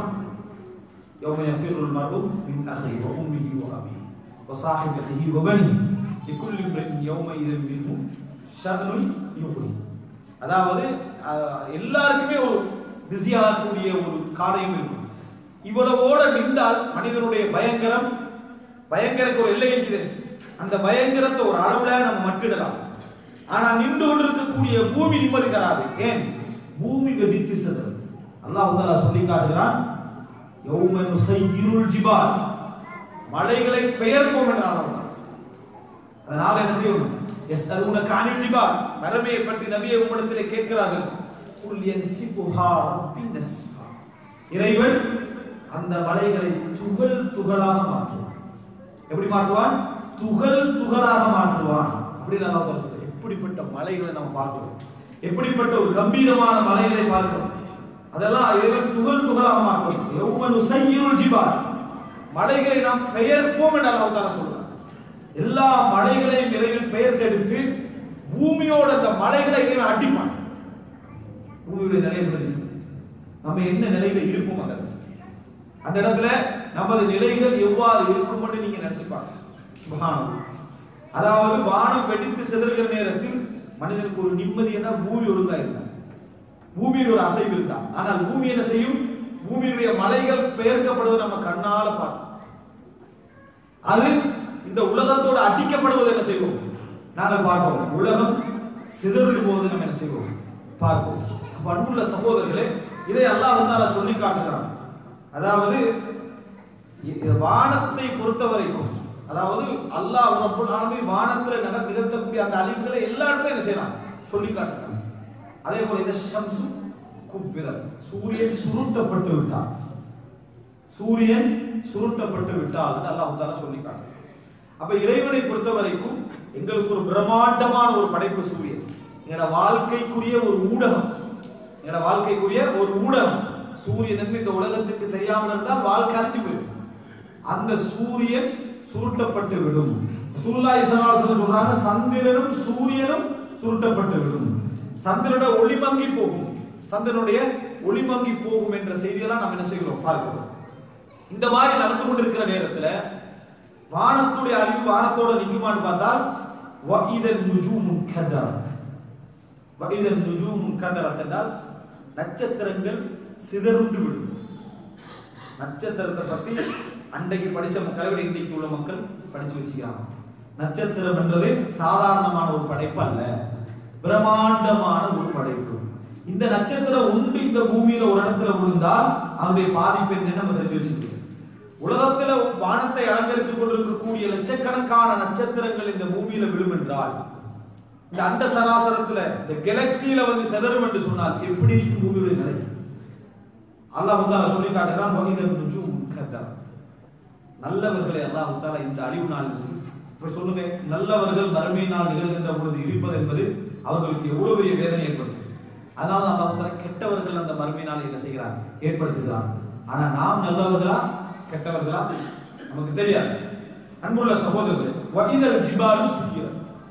Speaker 1: يوم يفر المرء من أخيه وأمه وأبيه وصاحبته وبنيه لكل امرئ يومئذ منهم شأن يغني அதாவது அஹ், எல்லாருக்குமே ஒரு பிஸியாகக்கூடிய ஒரு காரியம் இருக்கும் இவ்வளவோட நின்றால் மனிதனுடைய பயங்கரம் பயங்கரக்கு ஒரு எல்லை இருக்குது அந்த பயங்கரத்தை ஒரு அளவுல நம்ம மட்டிடலாம் ஆனா நின்று கொண்டிருக்கக்கூடிய பூமி நிம்மதி தராது ஏன் பூமி வெடித்து செதறும் அல்லாஹ் தஆலா சொல்லி காட்டுகிறான் யௌம நுசையிருள் ஜிபால் மலைகளை பெயர்ப்போம் என்றான் அல்லாஹ் அதனால என்ன செய்யும் எஸ்தருன கானில் ஜிபால் மரமையை பற்றி நபியை உம்மிடத்திலே கேட்கிறார்கள் குல் யன்சிஃபுஹா ரப்பி நஸ்ஃபா இறைவன் அந்த மலைகளை துகள் துகளாக மாற்றுவான் எப்படி மாற்றுவான் துகள் துகளாக மாற்றுவான் அப்படின்னு அல்லாஹ் தஆலா சொல்றார் எப்படிப்பட்ட மலைகளை நம்ம பார்க்கிறோம் எப்படிப்பட்ட ஒரு கம்பீரமான மலைகளை பார்க்கிறோம் அதெல்லாம் இறைவன் துகள் துகளாக மாற்றுவான் யௌம நுசையிருள் ஜிபால் மலைகளை நாம் பெயர்ப்போம் என்று அல்லாஹ் தஆலா சொல்றார் எல்லா மலைகளையும் இறைவன் பெயர்த்தெடுத்து பூமியோட அந்த மலைகளை இறைவன் அடிப்பான் பூமியுடைய நிலை எப்படி இருக்கு? நம்ம என்ன நிலையில இருப்போம் அந்த இடத்துல? அந்த இடத்துல நமது நிலைகள் எவ்வாறு இருக்கும்னு நீங்க நினைச்சுப்பாங்க சுபஹானல்லாஹ். அதாவது வானம் வெடித்து சிதறுகிற நேரத்தில் மனிதனுக்கு ஒரு நிம்மதி என்ன பூமி ஒழுங்கா இருந்தா பூமியில் ஒரு அசைவு இருந்தா ஆனால் பூமி என்ன செய்யும் பூமியினுடைய மலைகள் பெயர்க்கப்படுவதை நம்ம கண்ணால பார்ப்போம் அது இந்த உலகத்தோடு அடிக்கப்படுவது என்ன செய்வோம் நாங்கள் பார்ப்போம் உலகம் சிதறும் போது நம்ம என்ன செய்வோம் பார்ப்போம் அப்ப அன்புள்ள சகோதரர்களே இதை அல்லாஹ் வந்து சொல்லி காட்டுகிறான் அதாவது இ- இது வானத்தை பொறுத்த வரைக்கும் அதாவது அல்லாஹ் ரப்புல் ஆலமீன் வானத்துல நகர் நிகழ்த்தக்கூடிய அந்த அழிவுகளை எல்லா இடத்துலயும் என்ன செய்யலாம் சொல்லி காட்டுறான் அதே போல இந்த ஷம்சு குப்பிரல் சூரியன் சுருட்டப்பட்டு விட்டான் சூரியன் சுருட்டப்பட்டு விட்டால் என்று அல்லாஹ் தாலா சொல்லி காட்டுறான் அப்ப இறைவனை பொறுத்த வரைக்கும் எங்களுக்கு ஒரு பிரம்மாண்டமான ஒரு படைப்பு சூரியன் எங்களோட வாழ்க்கைக்குரிய ஒரு ஊடகம் எங்களோட வாழ்க்கைக்குரிய ஒரு ஊடகம் சூரியன் என்று இந்த உலகத்துக்கு தெரியாமல் இருந்தால் வாழ்க்கை அழிஞ்சு போயிடும் அந்த சூரியன் சுருட்டப்பட்டு விடும் சூல்லாய் சொல்றாங்க சந்திரனும் சூரியனும் சுருட்டப்பட்டு விடும் சந்திரனோட ஒளி மங்கி போகும் சந்திரனுடைய ஒளி மங்கி போகும் என்ற செய்தியெல்லாம் நாம் என்ன செய்கிறோம் பார்க்கிறோம் இந்த மாதிரி நடந்து கொண்டிருக்கிற நேரத்துல வானத்துடைய அழிவு வானத்தோட நிக்குமான்னு பார்த்தால் வஇதன் நுஜூமுன் கதரத் வஇதன் நுஜூமுன் கதரத் என்றால் நட்சத்திரங்கள் சிதறுண்டு விடும் நட்சத்திரத்தை பத்தி அன்றைக்கு படிச்ச மக்களை விட இன்றைக்கு உள்ள மக்கள் படிச்சு வச்சுக்கிறாங்க நட்சத்திரம் என்றது சாதாரணமான ஒரு படைப்பு அல்ல பிரம்மாண்டமான ஒரு படைப்பு இந்த நட்சத்திரம் உண்டு இந்த பூமியில ஒரு இடத்துல விழுந்தால் அதனுடைய பாதிப்பு என்னன்னு நம்ம தெரிஞ்சு வச்சுக்கணும் உலகத்துல வானத்தை அலங்கரித்துக் கொண்டிருக்கக்கூடிய லட்சக்கணக்கான நட்சத்திரங்கள் இந்த பூமியில விழும் என்றால் இந்த அண்ட சராசரத்துல இந்த கெலக்சியில வந்து செதறும் என்று சொன்னால் எப்படி இருக்கும் பூமியுடைய நிலை அல்லாஹ் தாலா சொல்லி காட்டுகிறான் வகிதன் நுஜூம் கதர் நல்லவர்களை அல்லாஹ் தாலா இந்த அழிவு நாள் இப்ப சொல்லுங்க நல்லவர்கள் மறுமை நாள் நிகழ்கின்ற பொழுது இருப்பது என்பது அவர்களுக்கு எவ்வளவு பெரிய வேதனை ஏற்படும் அதனால தான் அல்லாஹ் தாலா கெட்டவர்கள் அந்த மறுமை நாள் என்ன செய்கிறார் ஏற்படுத்துகிறார் ஆனா நாம் நல்லவர்களா கெட்டவர்களா நமக்கு தெரியாது அன்புள்ள சகோதரர்களே வகிதல் ஜிபாலு சுகிரன்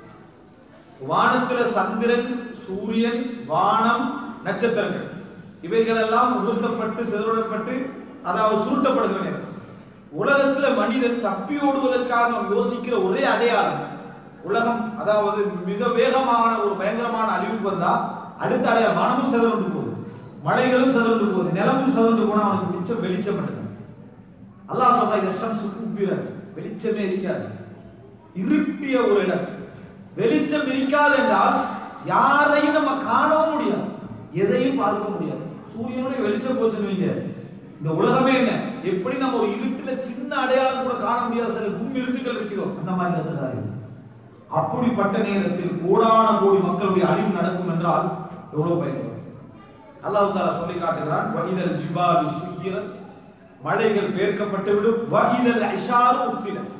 Speaker 1: வானத்துல சந்திரன் சூரியன் வானம் நட்சத்திரங்கள் இவைகள் எல்லாம் உயர்த்தப்பட்டு சிதறப்பட்டு அதாவது சுருட்டப்படுகிற நேரம் உலகத்துல மனிதன் தப்பி ஓடுவதற்காக நாம் யோசிக்கிற ஒரே அடையாளம் உலகம் அதாவது மிக வேகமான ஒரு பயங்கரமான அழிவுக்கு வந்தா அடுத்த அடையாளம் வானமும் சிதறந்து போகுது மலைகளும் சிதறந்து போகுது நிலமும் சிதறந்து போனா அவனுக்கு மிச்சம் வெளிச்சம் மட்டும் அல்லாஹ் சொல்ற இந்த ஷம்சு குவ்விர வெளிச்சமே இருக்காது இருட்டிய ஒரு இடம் வெளிச்சம் இருக்காது என்றால் யாரையும் நம்ம காணவும் முடியாது எதையும் பார்க்க முடியாது சூரியனுடைய வெளிச்சம் போச்சுன்னு வைங்க இந்த உலகமே என்ன எப்படி நம்ம ஒரு இருட்டுல சின்ன அடையாளம் கூட காண முடியாத சில கும் இருட்டுகள் இருக்கிறோம் அந்த மாதிரி இருக்கிறாரு அப்படிப்பட்ட நேரத்தில் கோடான கோடி மக்களுடைய அழிவு நடக்கும் என்றால் எவ்வளவு பயங்கரம் அல்லாஹ் தாலா சொல்லி காட்டுகிறான் வஹிதல் ஜிபாலு சுக்கிரத் மலைகள் பேர்க்கப்பட்டு விடும் வஹிதல் இஷாரு உத்திரத்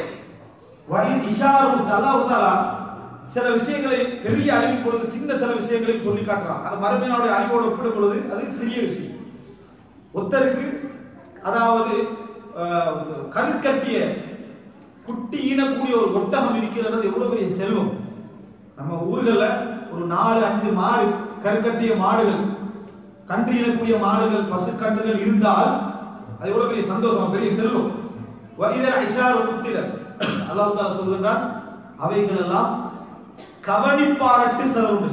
Speaker 1: வஹித் இஷாரு உத் அல்லாஹ் தாலா சில விஷயங்களை பெரிய அழிவின் பொழுது சின்ன சில விஷயங்களையும் சொல்லி காட்டுறான் அந்த மறுமையினுடைய அழிவோடு ஒப்பிடும் பொழுது அது சிறிய விஷயம் ஒருத்தருக்கு அதாவது அஹ், கருக்கட்டிய குட்டி ஈனக்கூடிய ஒரு ஒட்டகம் இருக்கிறது எவ்வளவு பெரிய செல்வம் நம்ம ஊர்கள்ல ஒரு நாலு அஞ்சு மாடு கருக்கட்டிய மாடுகள் கன்று ஈனக்கூடிய மாடுகள் பசுக்கன்றுகள் இருந்தால் அது எவ்வளவு பெரிய சந்தோஷம் பெரிய செல்வம் இதர் ஐஷார் உத்தில அல்லாஹ் தாலா சொல்கின்றான் அவைகள் எல்லாம் கவனிப்பாரட்டு சதவுண்டு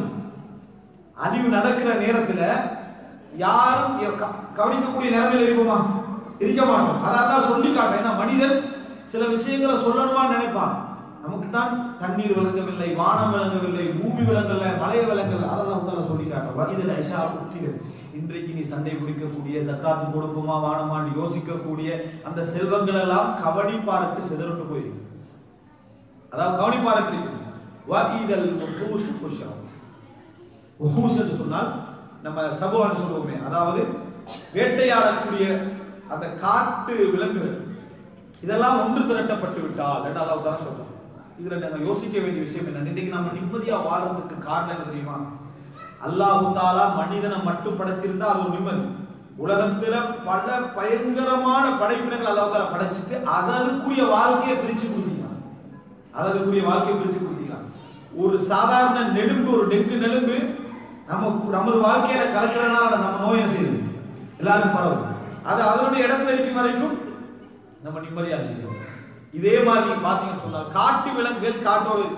Speaker 1: அழிவு நடக்கிற நேரத்துல யாரும் எ- க- கவனிக்கக்கூடிய நிலைமையில இருப்போமா இருக்க மாட்டோம் அதெல்லாம் சொல்லி காட்டுறேன் ஏன்னா மனிதன் சில விஷயங்களை சொல்லணுமான்னு நினைப்பான் நமக்கு தான் தண்ணீர் விளங்கவில்லை வானம் விளங்கவில்லை பூமி விளங்கல மலை விளங்கல அதெல்லாம் உத்தால சொல்லி காட்டுறோம் இதில் ஐஷா உத்திரன் இன்றைக்கு நீ சண்டை பிடிக்கக்கூடிய ஜக்காத்து கொடுப்போமா வானமான்னு யோசிக்கக்கூடிய அந்த செல்வங்கள் எல்லாம் கவனிப்பாரட்டு சிதறட்டு போயிருக்கு அதாவது கவனிப்பாரட்டு இருக்கு வஇதல் உஹூஷு புஷ்ரம் உஹூஸ் என்று சொன்னால் நம்ம சபுவான்னு சொல்லுவோமே அதாவது வேட்டையாடக்கூடிய அந்த காட்டு விலங்குகள் இதெல்லாம் ஒன்று திரட்டப்பட்டு விட்டால் என்று அல்லாஹ் தான் சொல்றோம் இதுல நாங்க யோசிக்க வேண்டிய விஷயம் என்ன இன்னைக்கு நம்ம நிம்மதியா வாழ்றதுக்கு காரணம் என்ன தெரியுமா அல்லாஹு தாலா மனிதனை மட்டும் படைச்சிருந்தா அது ஒரு நிம்மதி உலகத்துல பல பயங்கரமான படைப்பினங்கள் அல்லாஹ் தாலா படைச்சிட்டு அதற்குரிய வாழ்க்கையை பிரிச்சு கொடுத்தீங்க அதற்குரிய வாழ்க்கையை பிரிச்சு கொடுத்தீங்க ஒரு சாதாரண நெலும்பு ஒரு டெங்கு நெலும்பு நம்ம நமது வாழ்க்கையில கலக்கிறதுனால நம்ம நோய் என்ன செய்யுது எல்லாருக்கும் பரவும் அது அதனுடைய இடத்துல இருக்கும் வரைக்கும் நம்ம நிம்மதியாக இருக்கிறோம் இதே மாதிரி நீங்க பாத்தீங்கன்னு சொன்னா காட்டு விலங்குகள் காட்டோடு இருக்கு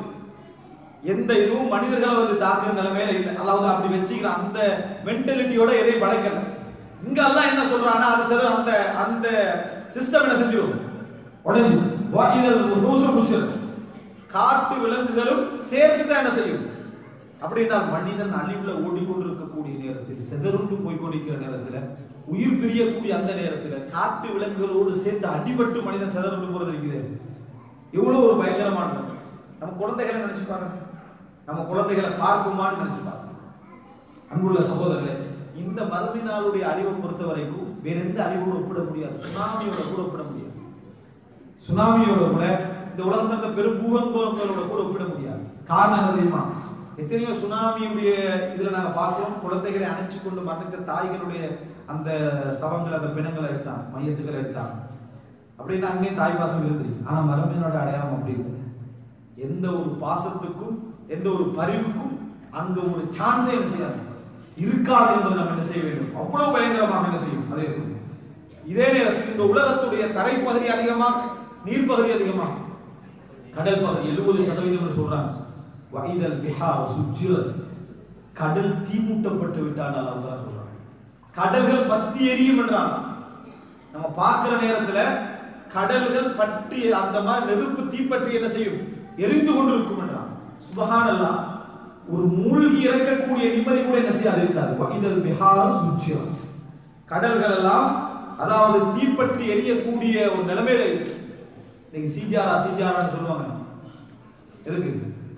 Speaker 1: எந்த இதுவும் மனிதர்களை வந்து தாக்குற நிலைமையில இல்லை அல்லாஹ் அப்படி வச்சுக்கிற அந்த மென்டாலிட்டியோட எதையும் படைக்கல இங்க எல்லாம் என்ன சொல்றான்னா அது சிதற அந்த அந்த சிஸ்டம் என்ன செஞ்சிடும் உடஞ்சி இதழ் ரூசு புஷர் காட்டு விலங்குகளும் சேர்த்து தான் என்ன செய்யும் அப்படின்னா மனிதன் அழிவுல ஓடிக்கொண்டிருக்கக்கூடிய நேரத்தில் செதறுண்டு போய்க்கொண்டிருக்கிற நேரத்துல உயிர் பிரியக்கூடிய அந்த நேரத்துல காட்டு விலங்குகளோடு சேர்த்து அடிபட்டு மனிதன் செதறுண்டு போறது இருக்குது எவ்வளவு ஒரு பயங்கரமான நம்ம குழந்தைகளை நினைச்சு பாருங்க நம்ம குழந்தைகளை பார்க்குமான்னு நினைச்சு பாருங்க அன்புள்ள சகோதரர்களே இந்த மறுமை நாளுடைய அறிவை பொறுத்த வரைக்கும் வேற எந்த அறிவோடு ஒப்பிட முடியாது சுனாமியோட கூட ஒப்பிட முடியாது சுனாமியோட கூட இந்த உலகத்தில் இருந்த பெரும் பூகம்பங்களோட கூட ஒப்பிட முடியாது காரணம் என்ன தெரியுமா எத்தனையோ சுனாமியுடைய இதுல நாங்க பார்க்கிறோம் குழந்தைகளை அணைச்சு கொண்டு மரணித்த தாய்களுடைய அந்த சவங்கள் அந்த பிணங்களை எடுத்தாங்க மையத்துக்களை எடுத்தாங்க அப்படின்னா அங்கேயும் தாய் பாசம் இருந்துருக்கு ஆனா மரபினோட அடையாளம் அப்படி இல்லை எந்த ஒரு பாசத்துக்கும் எந்த ஒரு பரிவுக்கும் அங்க ஒரு சான்ஸே என்ன செய்யாது இருக்காது என்பதை நம்ம என்ன செய்ய வேண்டும் அவ்வளவு பயங்கரமாக என்ன செய்யும் அதே இருக்கும் இதே நேரத்தில் இந்த உலகத்துடைய தரைப்பகுதி அதிகமா நீர்ப்பகுதி அதிகமா கடல் பகுதி எழுபது சதவீதம் சொல்றாங்க வைதல் பிஹார் சுஜிரத் கடல் தீமூட்டப்பட்டு விட்டான் அல்லாஹ் சொல்றாங்க கடல்கள் பத்தி எரியும் என்றான் நம்ம பார்க்கிற நேரத்துல கடல்கள் பற்றி அந்த மாதிரி நெருப்பு தீப்பற்றி என்ன செய்யும் எரிந்து கொண்டிருக்கும் என்றான் சுபஹானல்லாஹ் ஒரு மூழ்கி இறக்கக்கூடிய நிம்மதி கூட என்ன செய்யாது இருக்காது வைதல் பிஹார் சுஜிரத் கடல்கள் எல்லாம் அதாவது தீப்பற்றி எரியக்கூடிய ஒரு நிலைமையில இருக்கு இன்னைக்கு சீஜாரா சீஜாரான்னு சொல்லுவாங்க எதுக்கு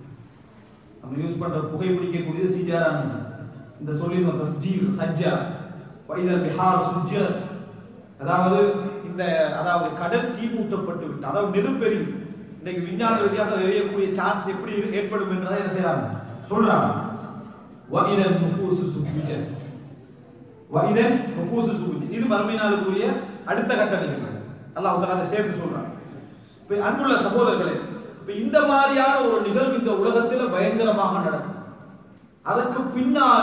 Speaker 1: நம்ம யூஸ் பண்ற புகைப்பிடிக்கக்கூடியது சீஜாரான்னு இந்த சொல்லி தஸ்ஜீர் சஜ்ஜா வைதல் பிஹார் சுஜ்ஜரத் அதாவது இந்த அதாவது கடல் தீமூட்டப்பட்டு விட்டு அதாவது நெருப்பெறி இன்னைக்கு விஞ்ஞான ரீதியாக எரியக்கூடிய சான்ஸ் எப்படி இரு- ஏற்படும் என்றதை என்ன செய்யறாங்க சொல்றாங்க வைதல் நுஃபூசு சுஜ்ஜரத் வைதல் நுஃபூசு சுஜ்ஜரத் இது மறுமை நாளுக்குரிய அடுத்த கட்ட நிகழ்வு அல்லாஹ் தஆலா அதை சேர்த்து சொல்றாங்க இப்ப அன்புள்ள சகோதரர்களே இப்ப இந்த மாதிரியான ஒரு நிகழ்வு இந்த உலகத்துல பயங்கரமாக நடக்கும் அதற்கு பின்னால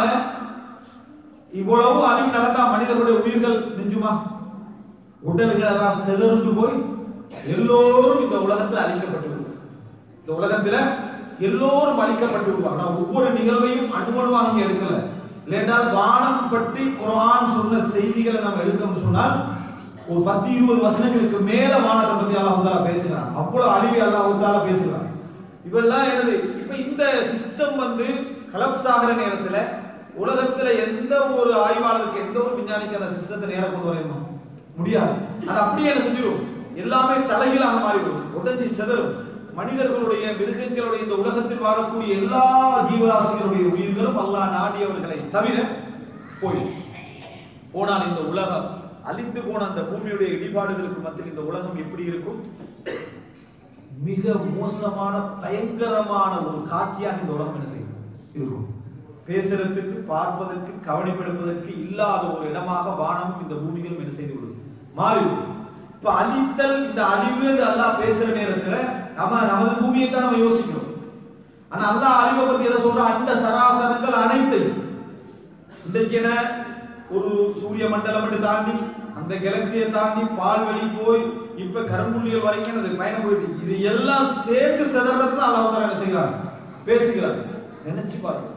Speaker 1: இவ்வளவு அழிவு நடந்தா மனிதர்களுடைய உயிர்கள் நெஞ்சுமா உடல்கள் எல்லாம் செதறுண்டு போய் எல்லோரும் இந்த உலகத்துல அழிக்கப்பட்டு விடுவார். இந்த உலகத்துல எல்லோரும் அழிக்கப்பட்டு விடுவார் நான் ஒவ்வொரு நிகழ்வையும் அனுபவமாக இங்க எடுக்கல இல்லைன்றால் வானம் பற்றி குர்ஆன் சொன்ன செய்திகளை நம்ம எடுக்கணும்னு சொன்னால் ஒரு பத்து இருபது வசனங்களுக்கு மேல வானத்தை பத்தி அல்லாஹ் தாலா பேசுகிறான் அவ்வளவு அழிவை அல்லாஹ் தாலா பேசுகிறான் இவெல்லாம் என்னது இப்ப இந்த சிஸ்டம் வந்து கலப்ஸ் ஆகிற நேரத்துல உலகத்துல எந்த ஒரு ஆய்வாளருக்கு எந்த ஒரு விஞ்ஞானிக்கு அந்த சிஸ்டத்தை நேரம் கொண்டு வரணுமா முடியாது அது அப்படியே என்ன செஞ்சிடும் எல்லாமே தலைகீழாக மாறிவிடும் உடஞ்சி செதறும் மனிதர்களுடைய மிருகங்களுடைய இந்த உலகத்தில் வாழக்கூடிய எல்லா ஜீவராசிகளுடைய உயிர்களும் அல்லாஹ் நாடியவர்களை தவிர போயிடும் போனால் இந்த உலகம் அழிந்து போன அந்த பூமியுடைய இடிபாடுகளுக்கு மத்தியில் இந்த உலகம் எப்படி இருக்கும் மிக மோசமான பயங்கரமான ஒரு காட்சியாக இந்த உலகம் என்ன செய்யும் இருக்கும் பேசுறதுக்கு பார்ப்பதற்கு கவனிப்பெடுப்பதற்கு இல்லாத ஒரு இடமாக வானமும் இந்த பூமிகளும் என்ன செய்து விடுது மாறிவிடும் இப்ப அழித்தல் இந்த அழிவு என்று அல்லாஹ் பேசுற நேரத்துல நம்ம நமது பூமியை தான் நம்ம யோசிக்கிறோம் ஆனா அல்லாஹ் அழிவை பத்தி எதை சொல்றா அந்த சராசரங்கள் அனைத்தையும் இன்றைக்கு என்ன ஒரு சூரிய மண்டலம் என்று தாண்டி அந்த கேலக்சியை தாண்டி பால்வெளி போய் இப்ப கரும்புள்ளிகள் வரைக்கும் அது பயணம் போயிட்டு இது எல்லாம் சேர்ந்து செதறது தான் அல்லாஹ் தாலா என்ன செய்கிறார் பேசுகிறார் நினைச்சு பாருங்க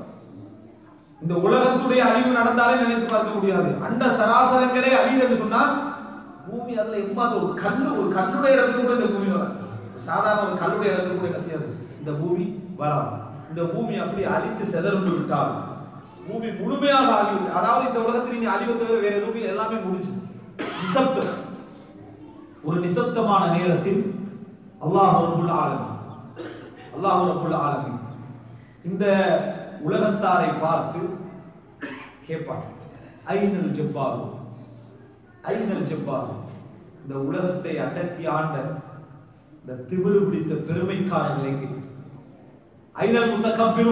Speaker 1: இந்த உலகத்துடைய அழிவு நடந்தாலே நினைத்து பார்க்க முடியாது அண்ட சராசரங்களே அழியுதுன்னு சொன்னால் பூமி அதுல எம்மாத ஒரு கல்லு ஒரு கல்லுடைய இடத்துக்கு கூட இந்த பூமி வராது சாதாரண ஒரு கல்லுடைய இடத்துக்கு கூட என்ன செய்யாது இந்த பூமி வராது இந்த பூமி அப்படி அழித்து செதறுண்டு விட்டால் பூமி முழுமையாக ஆகிவிட்டு அதாவது இந்த உலகத்தில் நீங்க அழிவை தவிர வேற எதுவும் எல்லாமே முடிஞ்சு நிசப்தம் ஒரு நிசப்தமான நேரத்தில் அல்லாஹ் ரப்புல் ஆலமீன் அல்லாஹ் ரப்புல் ஆலமீன் இந்த உலகத்தாரை பார்த்து கேட்பான் ஐநல் ஜப்பாரு ஐநல் ஜப்பாரு இந்த உலகத்தை அடக்கி ஆண்ட இந்த திமிரு பிடித்த பெருமைக்காரர்கள் எங்கே ஐநல் முத்தகப்பிரு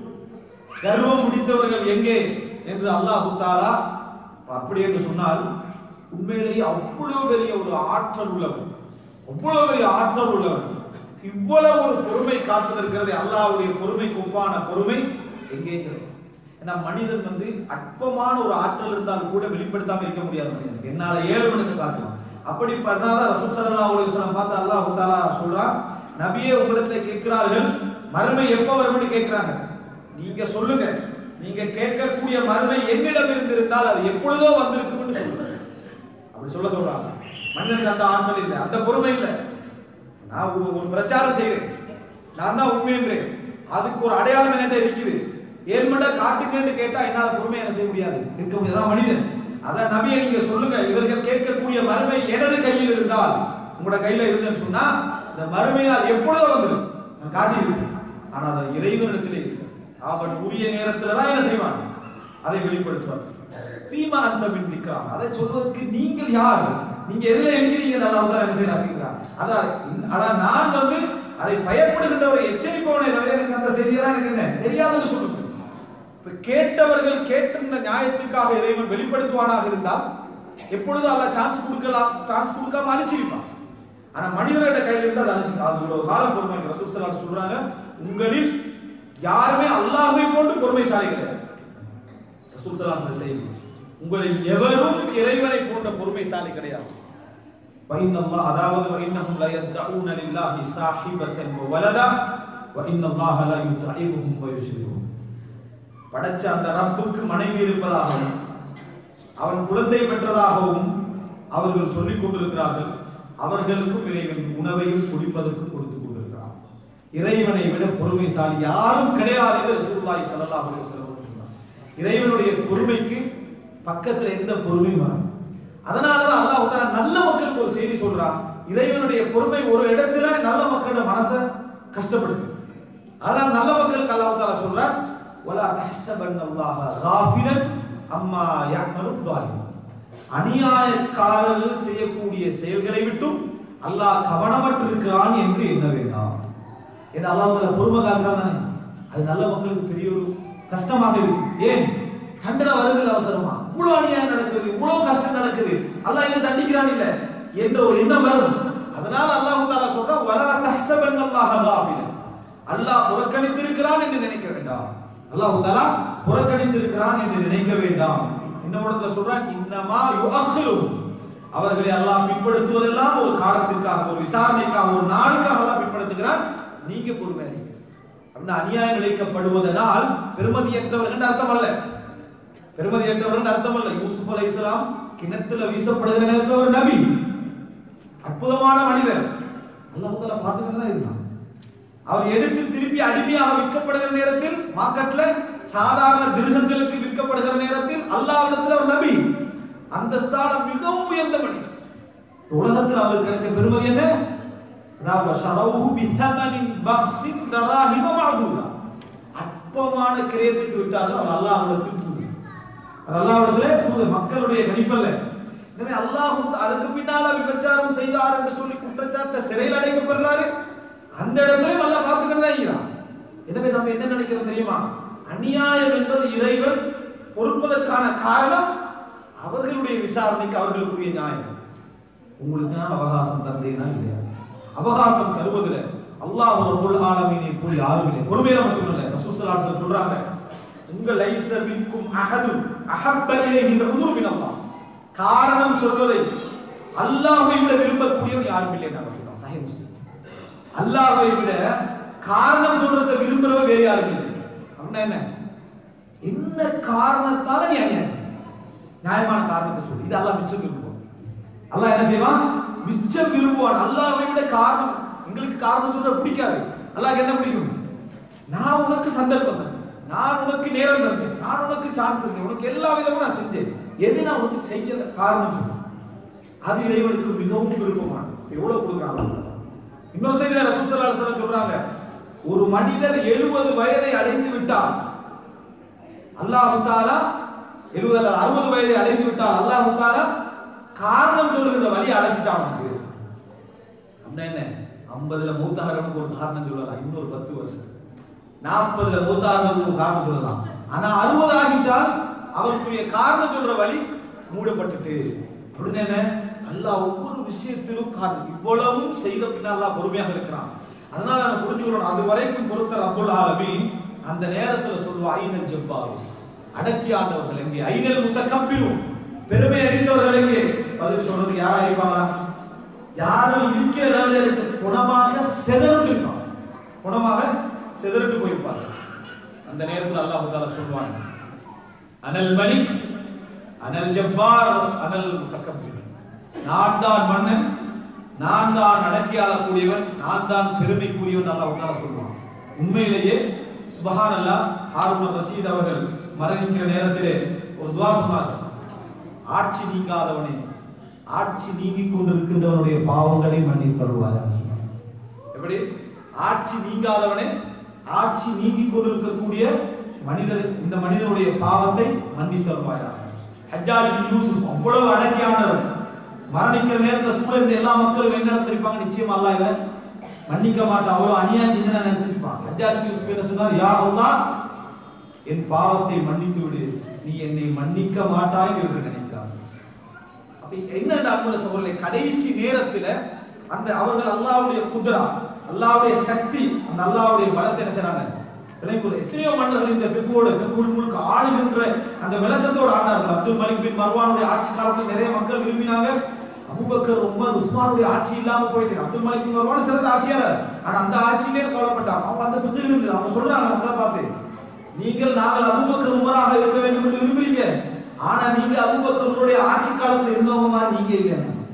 Speaker 1: கர்வம் பிடித்தவர்கள் எங்கே என்று அல்லாஹு தாலா அப்படி என்று சொன்னால் உண்மையிலேயே அவ்வளவு பெரிய ஒரு ஆற்றல் உள்ளவன் அவ்வளவு பெரிய ஆற்றல் உள்ளவன் இவ்வளவு ஒரு பொறுமை காப்பதற்கிறது அல்லாஹ்வுடைய பொறுமைக்கு ஒப்பான பொறுமை எங்கே கிடையாது. ஏன்னா மனிதன் வந்து அற்பமான ஒரு ஆற்றல் இருந்தாலும் கூட வெளிப்படுத்தாம இருக்க முடியாது மனிதனுக்கு. என்னால ஏழு மணிக்கு காட்டலாம் அப்படி பண்ணாதான் ரசூல் ஸல்லல்லாஹு அலைஹி வஸல்லம் பார்த்து அல்லாஹ் தஆலா சொல்றான் நபியே உங்களிடத்துல கேட்கிறார்கள் மறுமை எப்ப வரும்னு கேட்கிறாங்க நீங்க சொல்லுங்க நீங்க கேட்கக்கூடிய மறுமை என்னிடம் இருந்திருந்தால் அது எப்பொழுதோ வந்திருக்கும்னு சொல்லுங்க அப்படி சொல்ல சொல்றாங்க மனிதனுக்கு அந்த ஆற்றல் இல்லை அந்த பொறுமை இல்லை நான் ஒரு ஒரு பிரச்சாரம் செய்றேன் நான் தான் உண்மைன்றேன் அதுக்கு ஒரு அடையாளம் என்கிட்ட இருக்குது ஏழ்மண்டா காட்டுங்கன்னு கேட்டா என்னால பொறுமை என்ன செய்ய முடியாது இருக்க முடியாது அதான் மனிதன் அதான் நபியை நீங்க சொல்லுங்க இவர்கள் கேட்கக்கூடிய மறுமை எனது கையில் இருந்தால் உங்களோட கையில இருந்தேன்னு சொன்னா இந்த மறுமையால் எப்பொழுதோ வந்துடும் நான் காட்டியிருக்கேன் ஆனா அது இறைவனிடத்திலே இருக்கு அவன் உரிய நேரத்துல தான் என்ன செய்வான் அதை வெளிப்படுத்துவார் ஃபீமா அந்த பிந்திக்கா அதை சொல்வதற்கு நீங்கள் யார் நீங்க எதுல இருக்கிறீங்க நல்லா தான் என்ன செய்யறாங்க அதான் அதான் நான் வந்து அதை பயப்படுகின்றவரை எச்சரிப்பவனே தவிர எனக்கு அந்த செய்தியெல்லாம் எனக்கு என்ன தெரியாதுன்னு சொல்லுங்க இப்ப கேட்டவர்கள் கேட்டிருந்த நியாயத்துக்காக இறைவன் வெளிப்படுத்துவானாக இருந்தால் எப்பொழுதும் அல்ல சான்ஸ் கொடுக்கலாம் சான்ஸ் கொடுக்காம அழிச்சிருப்பான் ஆனா மனிதர்களோட கையில இருந்து அதை அழிச்சு அது இவ்வளவு காலம் பொறுமை ரசூசலால் சொல்றாங்க உங்களில் யாருமே அல்லாஹ்வை போன்று பொறுமைசாலி கிடையாது ரசூல் ஸல்லல்லாஹு அலைஹி செய்தி உங்களில் எவரும் இறைவனை போன்ற பொறுமைசாலி கிடையாது وإن الله அதாவது وإنهم لا يدعون لله صاحبة وولدا وإن الله لا يطعمهم ويشركهم படைச்ச அந்த ரப்புக்கு மனைவி இருப்பதாகவும் அவன் குழந்தை பெற்றதாகவும் அவர்கள் சொல்லிக் கொண்டிருக்கிறார்கள் அவர்களுக்கும் இறைவன் உணவையும் குடிப்பதற்கும் கொடுத்து கொண்டிருக்கிறார் இறைவனை விட பொறுமைசாலி யாரும் கிடையாது என்று ரசூலுல்லாஹி ஸல்லல்லாஹு அலைஹி வஸல்லம் சொன்னார் இறைவனுடைய பொறுமைக்கு பக்கத்துல எந்த பொறுமையும் வராது அதனாலதான் அல்லாஹ் தஆலா நல்ல மக்களுக்கு ஒரு செய்தி சொல்றான் இறைவனுடைய பொறுமை ஒரு இடத்துல நல்ல மக்களோட மனசை கஷ்டப்படுத்தும் அதனால நல்ல மக்களுக்கு அல்லாஹ் தஆலா சொல்றான் வலா தஹ்சபன்னல்லாஹ காஃபிலன் அம்மா யஅமலு ظالمون அநியாயக்காரர்கள் செய்யக்கூடிய செயல்களை விட்டும் அல்லாஹ் கவனமற்று இருக்கிறான் என்று எண்ண வேண்டாம் இது அல்லாஹ் தஆலா பொறுமை காக்கிறான் தானே அது நல்ல மக்களுக்கு பெரிய ஒரு கஷ்டமாக இருக்கு ஏன் தண்டனை வருது அவசரமா இவ்வளவு அநியாயம் நடக்குது இவ்வளவு கஷ்டம் நடக்குது அல்லாஹ் என்ன தண்டிக்கிறான் இல்ல என்ற ஒரு எண்ணம் வரும் அதனால அல்லாஹ் தஆலா சொல்றான் வலா தஹ்சபன்னல்லாஹ காஃபிலன் அல்லாஹ் புறக்கணித்திருக்கிறான் என்று நினைக்க வேண்டாம் அல்லாஹ் தஆலா புறக்கணித்திருக்கிறான் என்று நினைக்க வேண்டாம் இன்னும் இடத்துல சொல்றான் இன்னமா யுஅഖிரு அவர்களை அல்லாஹ் பின்படுத்துவதெல்லாம் ஒரு காலத்திற்காக ஒரு விசாரணைக்காக ஒரு நாளுக்காக அல்லாஹ் பின்படுத்துகிறான் நீங்க பொறுமை அப்படின்னா அநியாயம் இழைக்கப்படுவதனால் பெருமதியற்றவர்கள் அர்த்தம் அல்ல பெருமதியற்றவர்கள் அர்த்தம் அல்ல யூசுப் அலைஹிஸ்ஸலாம் கிணத்துல வீசப்படுகிற நேரத்தில் ஒரு நபி அற்புதமான மனிதர் அல்லாஹ் தாலா பார்த்துக்கிட்டு தான் இருந்தான் அவர் எடுத்து திருப்பி அடிமையாக விற்கப்படுகிற நேரத்தில் மார்க்கெட்ல சாதாரண திருகங்களுக்கு விற்கப்படுகிற நேரத்தில் அல்லாஹ்விடத்தில் ஒரு நபி அந்தஸ்தான மிகவும் உயர்ந்த மனிதர் உலகத்தில் அவருக்கு கிடைச்ச பெருமை என்ன அதாவது ஷரவுஹு பிதமனின் பக்ஸின் தராஹிம மஅதூதா அற்பமான கிரயத்துக்கு விட்டார்கள் அவர் அல்லாஹ்விடத்தில் தூதர் அவர் அல்லாஹ்விடத்திலே தூதர் மக்களுடைய கணிப்பல்ல எனவே அல்லாஹ் வந்து அதுக்கு பின்னால விபச்சாரம் செய்தார் என்று சொல்லி குற்றச்சாட்டை சிறையில் அடைக்கப்படுறாரு அந்த இடத்துல அல்லாஹ் பார்த்துக்கிட்டு தான் இருக்கிறான் எனவே நம்ம என்ன நினைக்கிறோம் தெரியுமா அநியாயம் என்பது இறைவன் பொறுப்பதற்கான காரணம் அவர்களுடைய விசாரணைக்கு அவர்களுக்குரிய நியாயம் உங்களுக்கு நான் அவகாசம் தந்தேனா இல்லையா அவகாசம் தருவதில் அல்லாஹ் ரப்பல் ஆலமீனை போல் யாரும் இல்லை பொறுமையில மட்டும் இல்லை ரசூல் ஸல்லல்லாஹு அலைஹி வஸல்லம் சொல்றாங்க உங்க லைஸ மின்கும் அஹது அஹப்ப இலைஹி உதுரு மின் அல்லாஹ் காரணம் சொல்வதை அல்லாஹ்வை விட விரும்பக்கூடியவன் யாரும் இல்லை நான் சொல்றேன் சஹீஹ் முஸ்லிம் அல்லாஹ்வை விட காரணம் சொல்றதை விரும்புறவன் வேற யாரும் இல்லை அப்படின்னா என்ன என்ன காரணத்தால நீ அநியாயம் செஞ்ச? நியாயமான காரணத்தை சொல்லு இது அல்லாஹ் மிச்சம் விரும்புவான் அல்லாஹ் என்ன செய்வான் மிச்சம் விரும்புவான் அல்லாஹ்வை விட காரணம் எங்களுக்கு காரணம் சொல்ற பிடிக்காது அல்லாஹ்க்கு என்ன பிடிக்கும் நான் உனக்கு சந்தர்ப்பம் தந்தேன் நான் உனக்கு நேரம் தந்தேன் நான் உனக்கு சான்ஸ் தந்தேன் உனக்கு எல்லா விதமும் நான் செஞ்சேன் எது நான் உனக்கு செய்யல காரணம் சொல்லு அது இறைவனுக்கு மிகவும் விருப்பமானது எவ்வளவு கொடுக்குறாங்க இன்னொரு செய்தியில ரசூல் ஸல்லல்லாஹு அலைஹி வஸல்லம் சொல்றாங்க ஒரு மனிதர் எழுபது வயதை அடைந்து விட்டால் அல்லாஹ் தாலா எழுபது அல்ல அறுபது வயதை அடைந்து விட்டால் அல்லாஹ் தாலா காரணம் சொல்லுகின்ற வழியை அடைச்சிட்டான் அவனுக்கு அப்படின்னா என்ன ஐம்பதுல மூத்தாகிறவனுக்கு ஒரு காரணம் சொல்லலாம் இன்னொரு பத்து வருஷம் நாற்பதுல மூத்தாகிறவனுக்கு ஒரு காரணம் சொல்லலாம் ஆனா அறுபது ஆகிட்டால் அவருக்குரிய காரணம் சொல்ற வழி மூடப்பட்டுட்டு அப்படின்னு என்ன அல்லாஹ் ஒவ்வொரு விஷயத்திலும் காரணம் இவ்வளவும் செய்த பின்னால் அல்லாஹ் பொறுமையாக இருக்கிறான் அதனால நம்ம புரிஞ்சுக்கணும் அது வரைக்கும் பொறுத்த ரப்புல் ஆலமீன் அந்த நேரத்துல சொல்லுவா ஐநல் ஜப்பாரு அடக்கி ஆண்டவர்கள் எங்கே ஐநல் முத்தக்கப்பிரும் பெருமை அடைந்தவர்கள் எங்கே பதில் சொல்றது யாரா இருப்பாங்களா யாரும் இருக்கிற லெவலில் இருக்க குணமாக செதறிட்டு இருப்பாங்க குணமாக செதறிட்டு போயிருப்பாங்க அந்த நேரத்தில் அல்லாஹ் தாலா சொல்லுவாங்க அனல் மலிக் அனல் ஜப்பார் அனல் முத்தக்கப்பிர் நான் தான் மன்னன் நான் தான் அடக்கி ஆளக்கூடியவன் நான் தான் பெருமைக்குரியவன் அல்லாஹ் தாலா சொல்லுவான் உண்மையிலேயே சுபஹான் அல்லாஹ் ஹாரூன் ரஷீத் அவர்கள் மரணிக்கிற நேரத்திலே ஒரு துவா சொன்னார் ஆட்சி நீங்காதவனே ஆட்சி நீங்கிக் கொண்டிருக்கின்றவனுடைய பாவங்களை மன்னித்து தருவாயாக எப்படி ஆட்சி நீங்காதவனே ஆட்சி நீங்கிக் கொண்டிருக்கக்கூடிய மனிதர் இந்த மனிதனுடைய பாவத்தை மன்னித்து தருவாயாக ஹஜ்ஜாஜ் இப்னு யூசுப் அவ்வளவு அடக்கியானவர் மரணிக்கிற நேரத்துல சூழல் எல்லா மக்களும் என்ன நினைச்சிருப்பாங்க நிச்சயம் அல்லாஹ் இவரை மன்னிக்க மாட்டான் அவ்வளவு அநியாயம் செஞ்சு நினைச்சிருப்பான் ஹஜ்ஜாஜ் இப்னு யூசுப் என்ன சொன்னார் யா அல்லாஹ் என் பாவத்தை மன்னித்து விடு நீ என்னை மன்னிக்க மாட்டாய் என்று நினைக்கிறார் அப்ப என்ன அன்புள்ள சகோதரர்களே கடைசி நேரத்துல அந்த அவர்கள் அல்லாஹ்வுடைய குதிரா அல்லாஹ்வுடைய சக்தி அந்த அல்லாஹ்வுடைய பலத்தை என்ன செய்றாங்க விளங்குள்ள எத்தனையோ மன்னர்கள் இந்த ஃபிக்வோட ஃபிக்வுல் முழுக்க ஆளுகின்ற அந்த விளக்கத்தோடு ஆண்டார்கள் அப்துல் மலிக் பின் மர்வானுடைய ஆட்சி காலத்தில் நிறைய மக்கள் விரும்பினாங்க அபூபக்கர் உமர் உஸ்மானுடைய ஆட்சி இல்லாம போயிட்டு அப்துல் மலிக் பின் மர்வான் சிறந்த ஆட்சியாளர் ஆனா அந்த ஆட்சியிலே கவலைப்பட்டாங்க அவங்க அந்த ஃபிக்ஹ் இருந்தது அவங்க சொல்றாங்க மக்களை பார்த்து நீங்கள் நாங்கள் அபூபக்கர் உமராக இருக்க வேண்டும் என்று விரும்புறீங்க ஆனா நீங்க அபூபக்கர் உமருடைய ஆட்சி காலத்துல இருந்தவங்க மாதிரி நீங்க இல்லை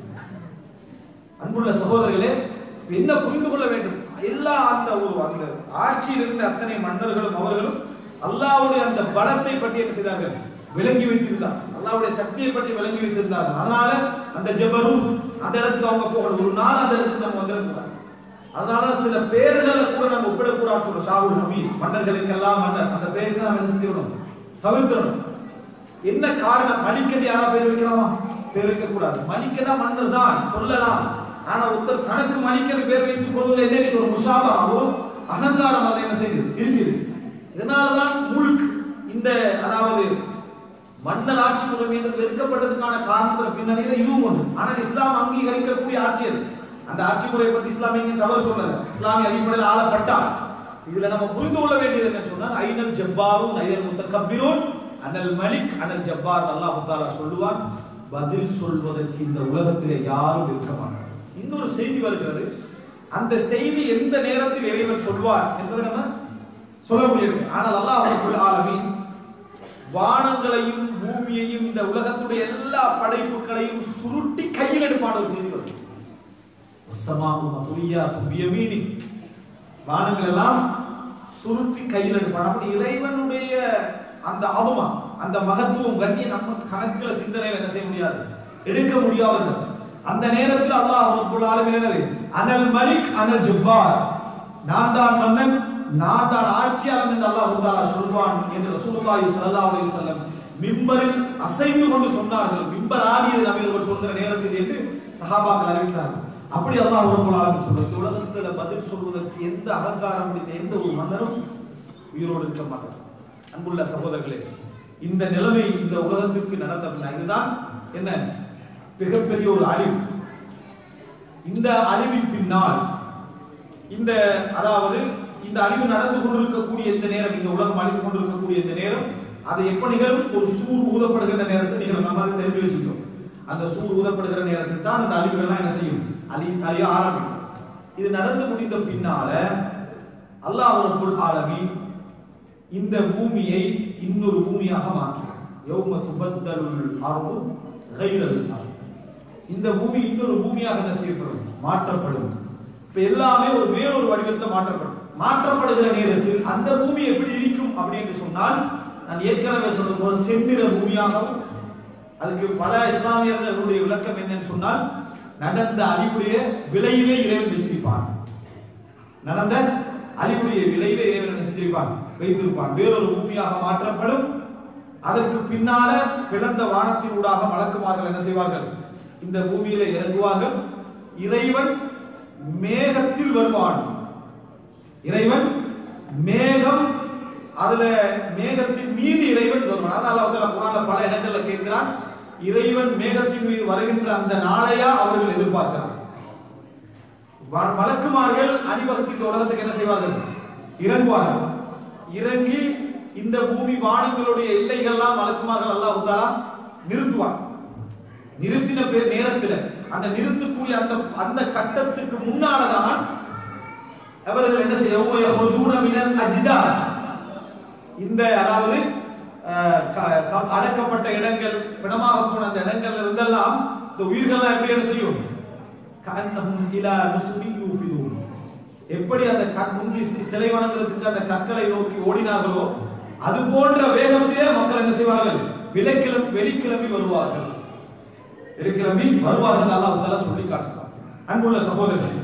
Speaker 1: அன்புள்ள சகோதரர்களே என்ன புரிந்து கொள்ள வேண்டும் எல்லா அந்த ஒரு அந்த ஆட்சியில் இருந்த அத்தனை மன்னர்களும் அவர்களும் அல்லாஹ்வுடைய அந்த பலத்தை பற்றி என்ன செய்தார்கள் விளங்கி வைத்திருந்தார் அல்லாஹ்வுடைய சக்தியை பற்றி விளங்கி வைத்திருந்தார்கள் அதனால அந்த ஜபரூத் அந்த இடத்துக்கு அவங்க போகணும் ஒரு நாள் அந்த இடத்துக்கு நம்ம வந்துடக்கூடாது அதனால சில பேர்களை கூட நம்ம ஒப்பிடக்கூடாது சொல்றோம் ஷாவுல் ஹமீத் மன்னர்களுக்கெல்லாம் மன்னர் அந்த பேருக்கு தான் நம்ம என்ன செஞ்சிடணும் தவிர்த்திடணும் என்ன காரணம் மலிக்கடி யாரா பேர் வைக்கலாமா பேர் வைக்க கூடாது மலிக்கனா மன்னர் தான் சொல்லலாம் ஆனா ஒருத்தர் தனக்கு மலிக்கன்னு பேர் வைத்துக் கொள்வதில் என்ன இருக்கு? ஒரு முஷாபா ஒரு அகங்காரம் அதை என்ன செய்யுது இருக்குது இதனாலதான் முல்க் இந்த அதாவது மன்னர் ஆட்சி முறை என்று வெறுக்கப்பட்டதுக்கான காரணத்துல பின்னணியில இதுவும் ஒன்று ஆனால் இஸ்லாம் அங்கீகரிக்கக்கூடிய ஆட்சி அது அந்த ஆட்சி முறையை பத்தி இஸ்லாம் எங்கேயும் தவறு சொல்லல இஸ்லாமிய அடிப்படையில் ஆளப்பட்டா இதுல நம்ம புரிந்து கொள்ள வேண்டியது என்னன்னு சொன்னால் ஐநல் ஜப்பாரும் ஐநல் முத்தக்கபிரூன் அனல் மலிக் அனல் ஜப்பார் அல்லாஹ் தாலா சொல்லுவான் பதில் சொல்வதற்கு இந்த உலகத்திலே யாரும் இருக்க மாட்டார் இன்னொரு செய்தி வருகிறது அந்த செய்தி எந்த நேரத்தில் இறைவன் சொல்வான் என்பதை நம்ம சொல்ல முடியாது ஆனால் அல்லாஹ் அவருக்குள் ஆலமீன் வானங்களையும் பூமியையும் இந்த உலகத்துடைய எல்லா படைப்புகளையும் சுருட்டி கையில் எடுப்பான ஒரு செய்தி வருது சமாவும் மதுரியா தும்பியமீனி வானங்கள் எல்லாம் சுருட்டி கையில் எடுப்பான் அப்படி இறைவனுடைய அந்த ஆபமா அந்த மகத்துவம் கண்ணி நம்ம கணக்குல சிந்தனையில என்ன செய்ய முடியாது எடுக்க முடியாதது அந்த நேரத்தில் அல்லாஹ் ரப்பல் ஆலமீன் என்னது அனல் மலிக் அனல் ஜப்பார் நான் தான் மன்னன் நான் தான் ஆட்சியாளன் என்று அல்லாஹ் தஆலா சொல்வான் என்று ரசூலுல்லாஹி ஸல்லல்லாஹு அலைஹி வஸல்லம் மிம்பரில் அசைந்து கொண்டு சொன்னார்கள் மிம்பர் ஆடியது நபிகள் சொல்கிற நேரத்தில் என்று சஹாபாக்கள் அறிவித்தார்கள் அப்படி அல்லாஹ் ரப்பல் ஆலமீன் சொல்றது உலகத்துல பதில் சொல்வதற்கு எந்த அகங்காரம் முடிந்த எந்த ஒரு மன்னரும் உயிரோடு இருக்க மாட்டார் அன்புள்ள சகோதரர்களே இந்த நிலைமை இந்த உலகத்திற்கு நடந்தவில்லை இதுதான் என்ன மிகப்பெரிய ஒரு அழிவு இந்த அழிவின் பின்னால் இந்த அதாவது இந்த அழிவு நடந்து கொண்டிருக்கக்கூடிய இந்த நேரம் இந்த உலகம் அழிந்து கொண்டிருக்கக்கூடிய இந்த நேரம் அது எப்ப நிகழும் ஒரு சூர் ஊதப்படுகின்ற நேரத்தில் நிகழும் நம்ம அதை தெரிஞ்சு வச்சுக்கிறோம் அந்த சூர் ஊதப்படுகிற நேரத்தில் தான் அந்த அழிவுகள்லாம் என்ன செய்யும் அழி அழிய ஆரம்பிக்கும் இது நடந்து முடிந்த பின்னால அல்லாஹ் ரப்புல் ஆலமீன் இந்த பூமியை இன்னொரு பூமியாக மாற்றும் யௌம துபத்தலுல் அர்து கைரல் அர்து இந்த பூமி இன்னொரு பூமியாக என்ன செய்யப்படும் மாற்றப்படும் இப்ப எல்லாமே ஒரு வேறொரு வடிவத்தில் மாற்றப்படும் மாற்றப்படுகிற நேரத்தில் அந்த பூமி எப்படி இருக்கும் அப்படின்னு சொன்னால் நான் ஏற்கனவே சொன்னது போல செந்நிற பூமியாகவும் அதுக்கு பல இஸ்லாமியர்களுடைய விளக்கம் என்னன்னு சொன்னால் நடந்த அழிவுடைய விளைவே இறைவன் வச்சிருப்பான் நடந்த அழிவுடைய விளைவை இறைவன் என்ன செஞ்சிருப்பான் வைத்திருப்பான் வேறொரு பூமியாக மாற்றப்படும் அதற்கு பின்னால பிளந்த வானத்தினூடாக மலக்குமார்கள் என்ன செய்வார்கள் இந்த பூமியில இறங்குவார்கள் இறைவன் மேகத்தில் வருவான் இறைவன் மேகம் அதுல மேகத்தின் மீது இறைவன் வருவான் அதனால அல்லாஹ் குரான்ல பல இடங்கள்ல கேட்கிறான் இறைவன் மேகத்தின் மீது வருகின்ற அந்த நாளையா அவர்கள் எதிர்பார்க்கிறார் வ- மலக்குமார்கள் அணிவகுத்து இந்த உலகத்துக்கு என்ன செய்வார்கள் இறங்குவார்கள் இறங்கி இந்த பூமி வானங்களுடைய எல்லைகள்லாம் மலக்குமார்கள் அல்லாஹ் தாலா நிறுத்துவார் நிறுத்தின பேர் நேரத்துல அந்த நிறுத்தக்கூடிய அந்த அந்த கட்டத்துக்கு முன்னாலதான் அவர்கள் என்ன செய்ய மினல் அஜ்தாஸ் இந்த அதாவது அஹ், க- க- அடக்கப்பட்ட இடங்கள் பிணமாக போன அந்த இடங்கள்ல இருந்தெல்லாம் இந்த உயிர்கள்லாம் எப்படி என்ன செய்யும் கஅன்னஹும் இலா நுஸ்பி யூஃபிதூன். எப்படி அந்த கண் முந்தி சி- சிலை வணங்குறதுக்கு அந்த கற்களை நோக்கி ஓடினார்களோ அது போன்ற வேகத்திலே மக்கள் என்ன செய்வார்கள் விலைக்கிளம்பி வெளிக்கிளம்பி வருவார்கள் வெளிக்கிளம்பி வருவார்கள் அல்லாஹ் தஆலா சொல்லி காட்டுறான் அன்புள்ள சகோதரர்களே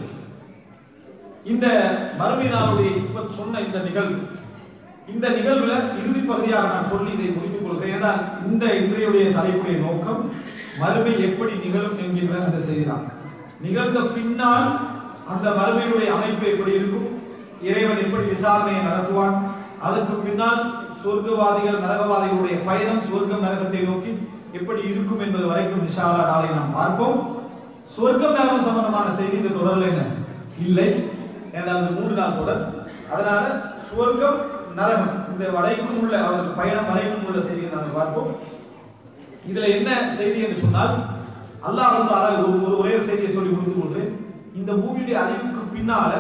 Speaker 1: இந்த மறுமை நாளுடைய இப்ப சொன்ன இந்த நிகழ்வு இந்த நிகழ்வுல இறுதி பகுதியாக நான் சொல்லி இதை முடித்துக் கொள்கிறேன் ஏன்னா இந்த இன்றையுடைய தலைப்புடைய நோக்கம் மறுமை எப்படி நிகழும் என்கின்ற அந்த செய்திதான் நிகழ்ந்த பின்னால் அந்த மறுமையுடைய அமைப்பு எப்படி இருக்கும் இறைவன் எப்படி விசாரணையை நடத்துவான் அதற்கு பின்னால் சொர்க்கவாதிகள் நரகவாதிகளுடைய பயணம் சொர்க்கம் நரகத்தை நோக்கி எப்படி இருக்கும் என்பது வரைக்கும் நிஷாலா நாளை நாம் பார்ப்போம் சொர்க்கம் நரகம் சம்பந்தமான செய்தி இந்த தொடரில் என்ன இல்லை ஏன்னா அது மூன்று நாள் தொடர் அதனால சுவர்க்கம் நரகம் இந்த வரைக்கும் உள்ள அவர்கள் பயணம் வரைக்கும் உள்ள செய்தியை நாங்கள் பார்ப்போம் இதுல என்ன செய்தி என்று சொன்னால் அல்லாஹ் வந்து அழகு ஒரு ஒரு ஒரே ஒரு செய்தியை சொல்லி முடித்து கொள்கிறேன் இந்த பூமியுடைய அழிவுக்கு பின்னால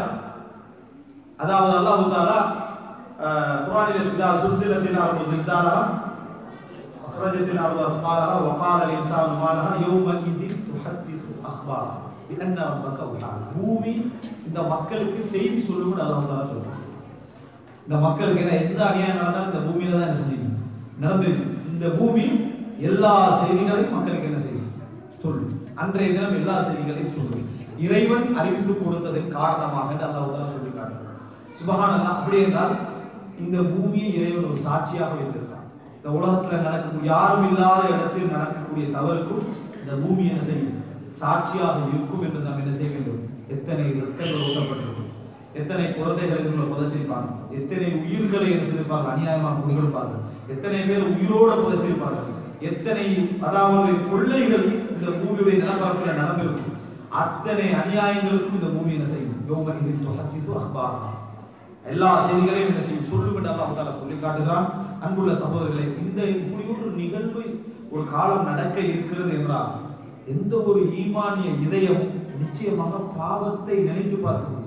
Speaker 1: அதாவது அல்லாஹ் தாலா அஹ், குர்ஆனிலே சுதா சுல்சிலத்தில் அர்து சில்சாலஹா அக்ரஜத்தில் அர்து அஸ்காலஹா வகால الانسان ما لها يومئذ تحدث اخبارها بان ربك وحاها பூமி இந்த மக்களுக்கு செய்தி சொல்லும்னு அல்லாஹ் தாலா சொல்றான் இந்த மக்களுக்கு என்ன எந்த அநியாயம் நடந்தாலும் இந்த பூமியில தான் என்ன செஞ்சீங்க நடந்திருக்கு இந்த பூமி எல்லா செய்திகளையும் மக்களுக்கு என்ன செய்யும் சொல்லு அன்றைய தினம் எல்லா செய்திகளையும் சொல்லும் இறைவன் அறிவித்து கொடுத்ததன் காரணமாக என்று அல்லாஹ் தாலா சொல்லி காட்டுகிறார் சுபஹான் அல்லாஹ் அப்படி என்றால் இந்த பூமியை இறைவன் ஒரு சாட்சியாக வைத்திருக்கிறார் இந்த உலகத்துல நடக்கும் யாரும் இல்லாத இடத்தில் நடக்கக்கூடிய தவறுக்கும் இந்த பூமி என்ன செய்யும் சாட்சியாக இருக்கும் என்று நாம் என்ன செய்ய வேண்டும் எத்தனை ரத்தங்கள் ஊட்டப்பட்டிருக்கும் எத்தனை குழந்தைகளை உங்களை புதைச்சிருப்பாங்க எத்தனை உயிர்களை என்ன செய்திருப்பாங்க அநியாயமாக கொண்டிருப்பார்கள் எத்தனை பேர் உயிரோட புதைச்சிருப்பார்கள் எத்தனை அதாவது கொள்ளைகள் இந்த பூமியுடைய நிலப்பரப்பில் நடந்திருக்கும் அத்தனை அநியாயங்களுக்கும் இந்த பூமி என்ன செய்யும் யோக இது தொகத்திசு அஹ்பாரா எல்லா செய்திகளையும் என்ன செய்யும் சொல்லும் என்று அல்லாஹ் தாலா சொல்லி காட்டுகிறான் அன்புள்ள சகோதரர்களே இந்த இப்படி ஒரு நிகழ்வு ஒரு காலம் நடக்க இருக்கிறது என்றால் எந்த ஒரு ஈமானிய இதயம் நிச்சயமாக பாவத்தை நினைத்து பார்க்க முடியும்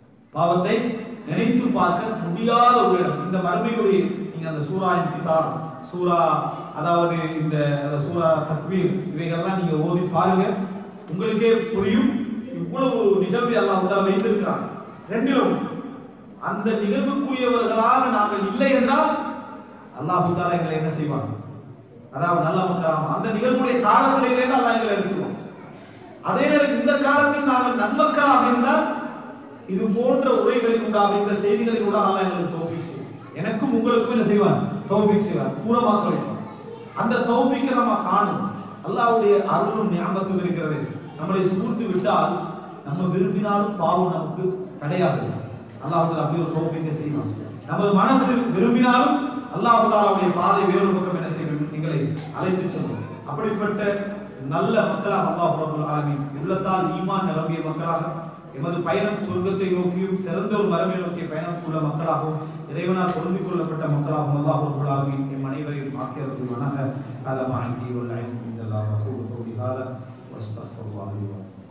Speaker 1: பாவத்தை நினைத்து பார்க்க முடியாத ஒரு இடம் இந்த மறுமையுடைய நீங்க அந்த சூராயின் ஃபிதார் சூரா அதாவது இந்த அந்த சூரா தக்வீர் இவைகள்லாம் நீங்க ஓதி பாருங்க உங்களுக்கே புரியும் இவ்வளவு நிகழ்வை அல்லாஹ் தஆலா வைத்திருக்கிறான் ரெண்டிலும் அந்த நிகழ்வுக்குரியவர்களாக நாங்கள் இல்லை என்றால் அல்லாஹ் தாலா எங்களை என்ன செய்வான் அதாவது நல்ல மக்களாக அந்த நிகழ்வுடைய காலத்தில் இல்லைன்னு அல்லாஹ் எங்களை எடுத்துருவோம் அதே நேரம் இந்த காலத்தில் நாங்கள் நன்மக்களாக இருந்தால் இது போன்ற உரைகளின் ஊடாக இந்த செய்திகளின் ஊடாக அல்லாஹ் எங்களுக்கு தௌஃபீக் செய்வான் எனக்கும் உங்களுக்கும் என்ன செய்வான் தௌஃபீக் செய்வான் பூரமாக்க வைப்பான் அந்த தௌஃபீக்கை நம்ம காணும் அல்லாஹ்வுடைய அருளும் ஞாபகத்தும் இருக்கிறது நம்மளை சூழ்ந்து விட்டால் நம்ம விரும்பினாலும் பாவம் நமக்கு கிடையாது அல்லாஹ் அப்படி ஒரு தௌஃபீக்கை செய்வான் நமது மனசு விரும்பினாலும் அல்லாஹ் அவருடைய பாதை வேறு பக்கம் என்ன செய்யும் எங்களை அழைத்து செல்லும் அப்படிப்பட்ட நல்ல மக்களாக அல்லாஹ் ரப்பல் ஆலமீன் உள்ளத்தால் ஈமான் நிரம்பிய மக்களாக எமது பயணம் சொர்க்கத்தை நோக்கியும் சிறந்த ஒரு மரமை நோக்கிய பயணம் உள்ள மக்களாகவும் இறைவனால் பொருந்திக் கொள்ளப்பட்ட மக்களாகவும் அல்லாஹ் ரப்பல் ஆலமீன் எம் அனைவரையும் ஆக்கியவர்கள் மனக காலமாக இந்த அல்லாஹ் ரசூலுல்லாஹி வஸல்லம் வஸ்தக்ஃபிருல்லாஹி வ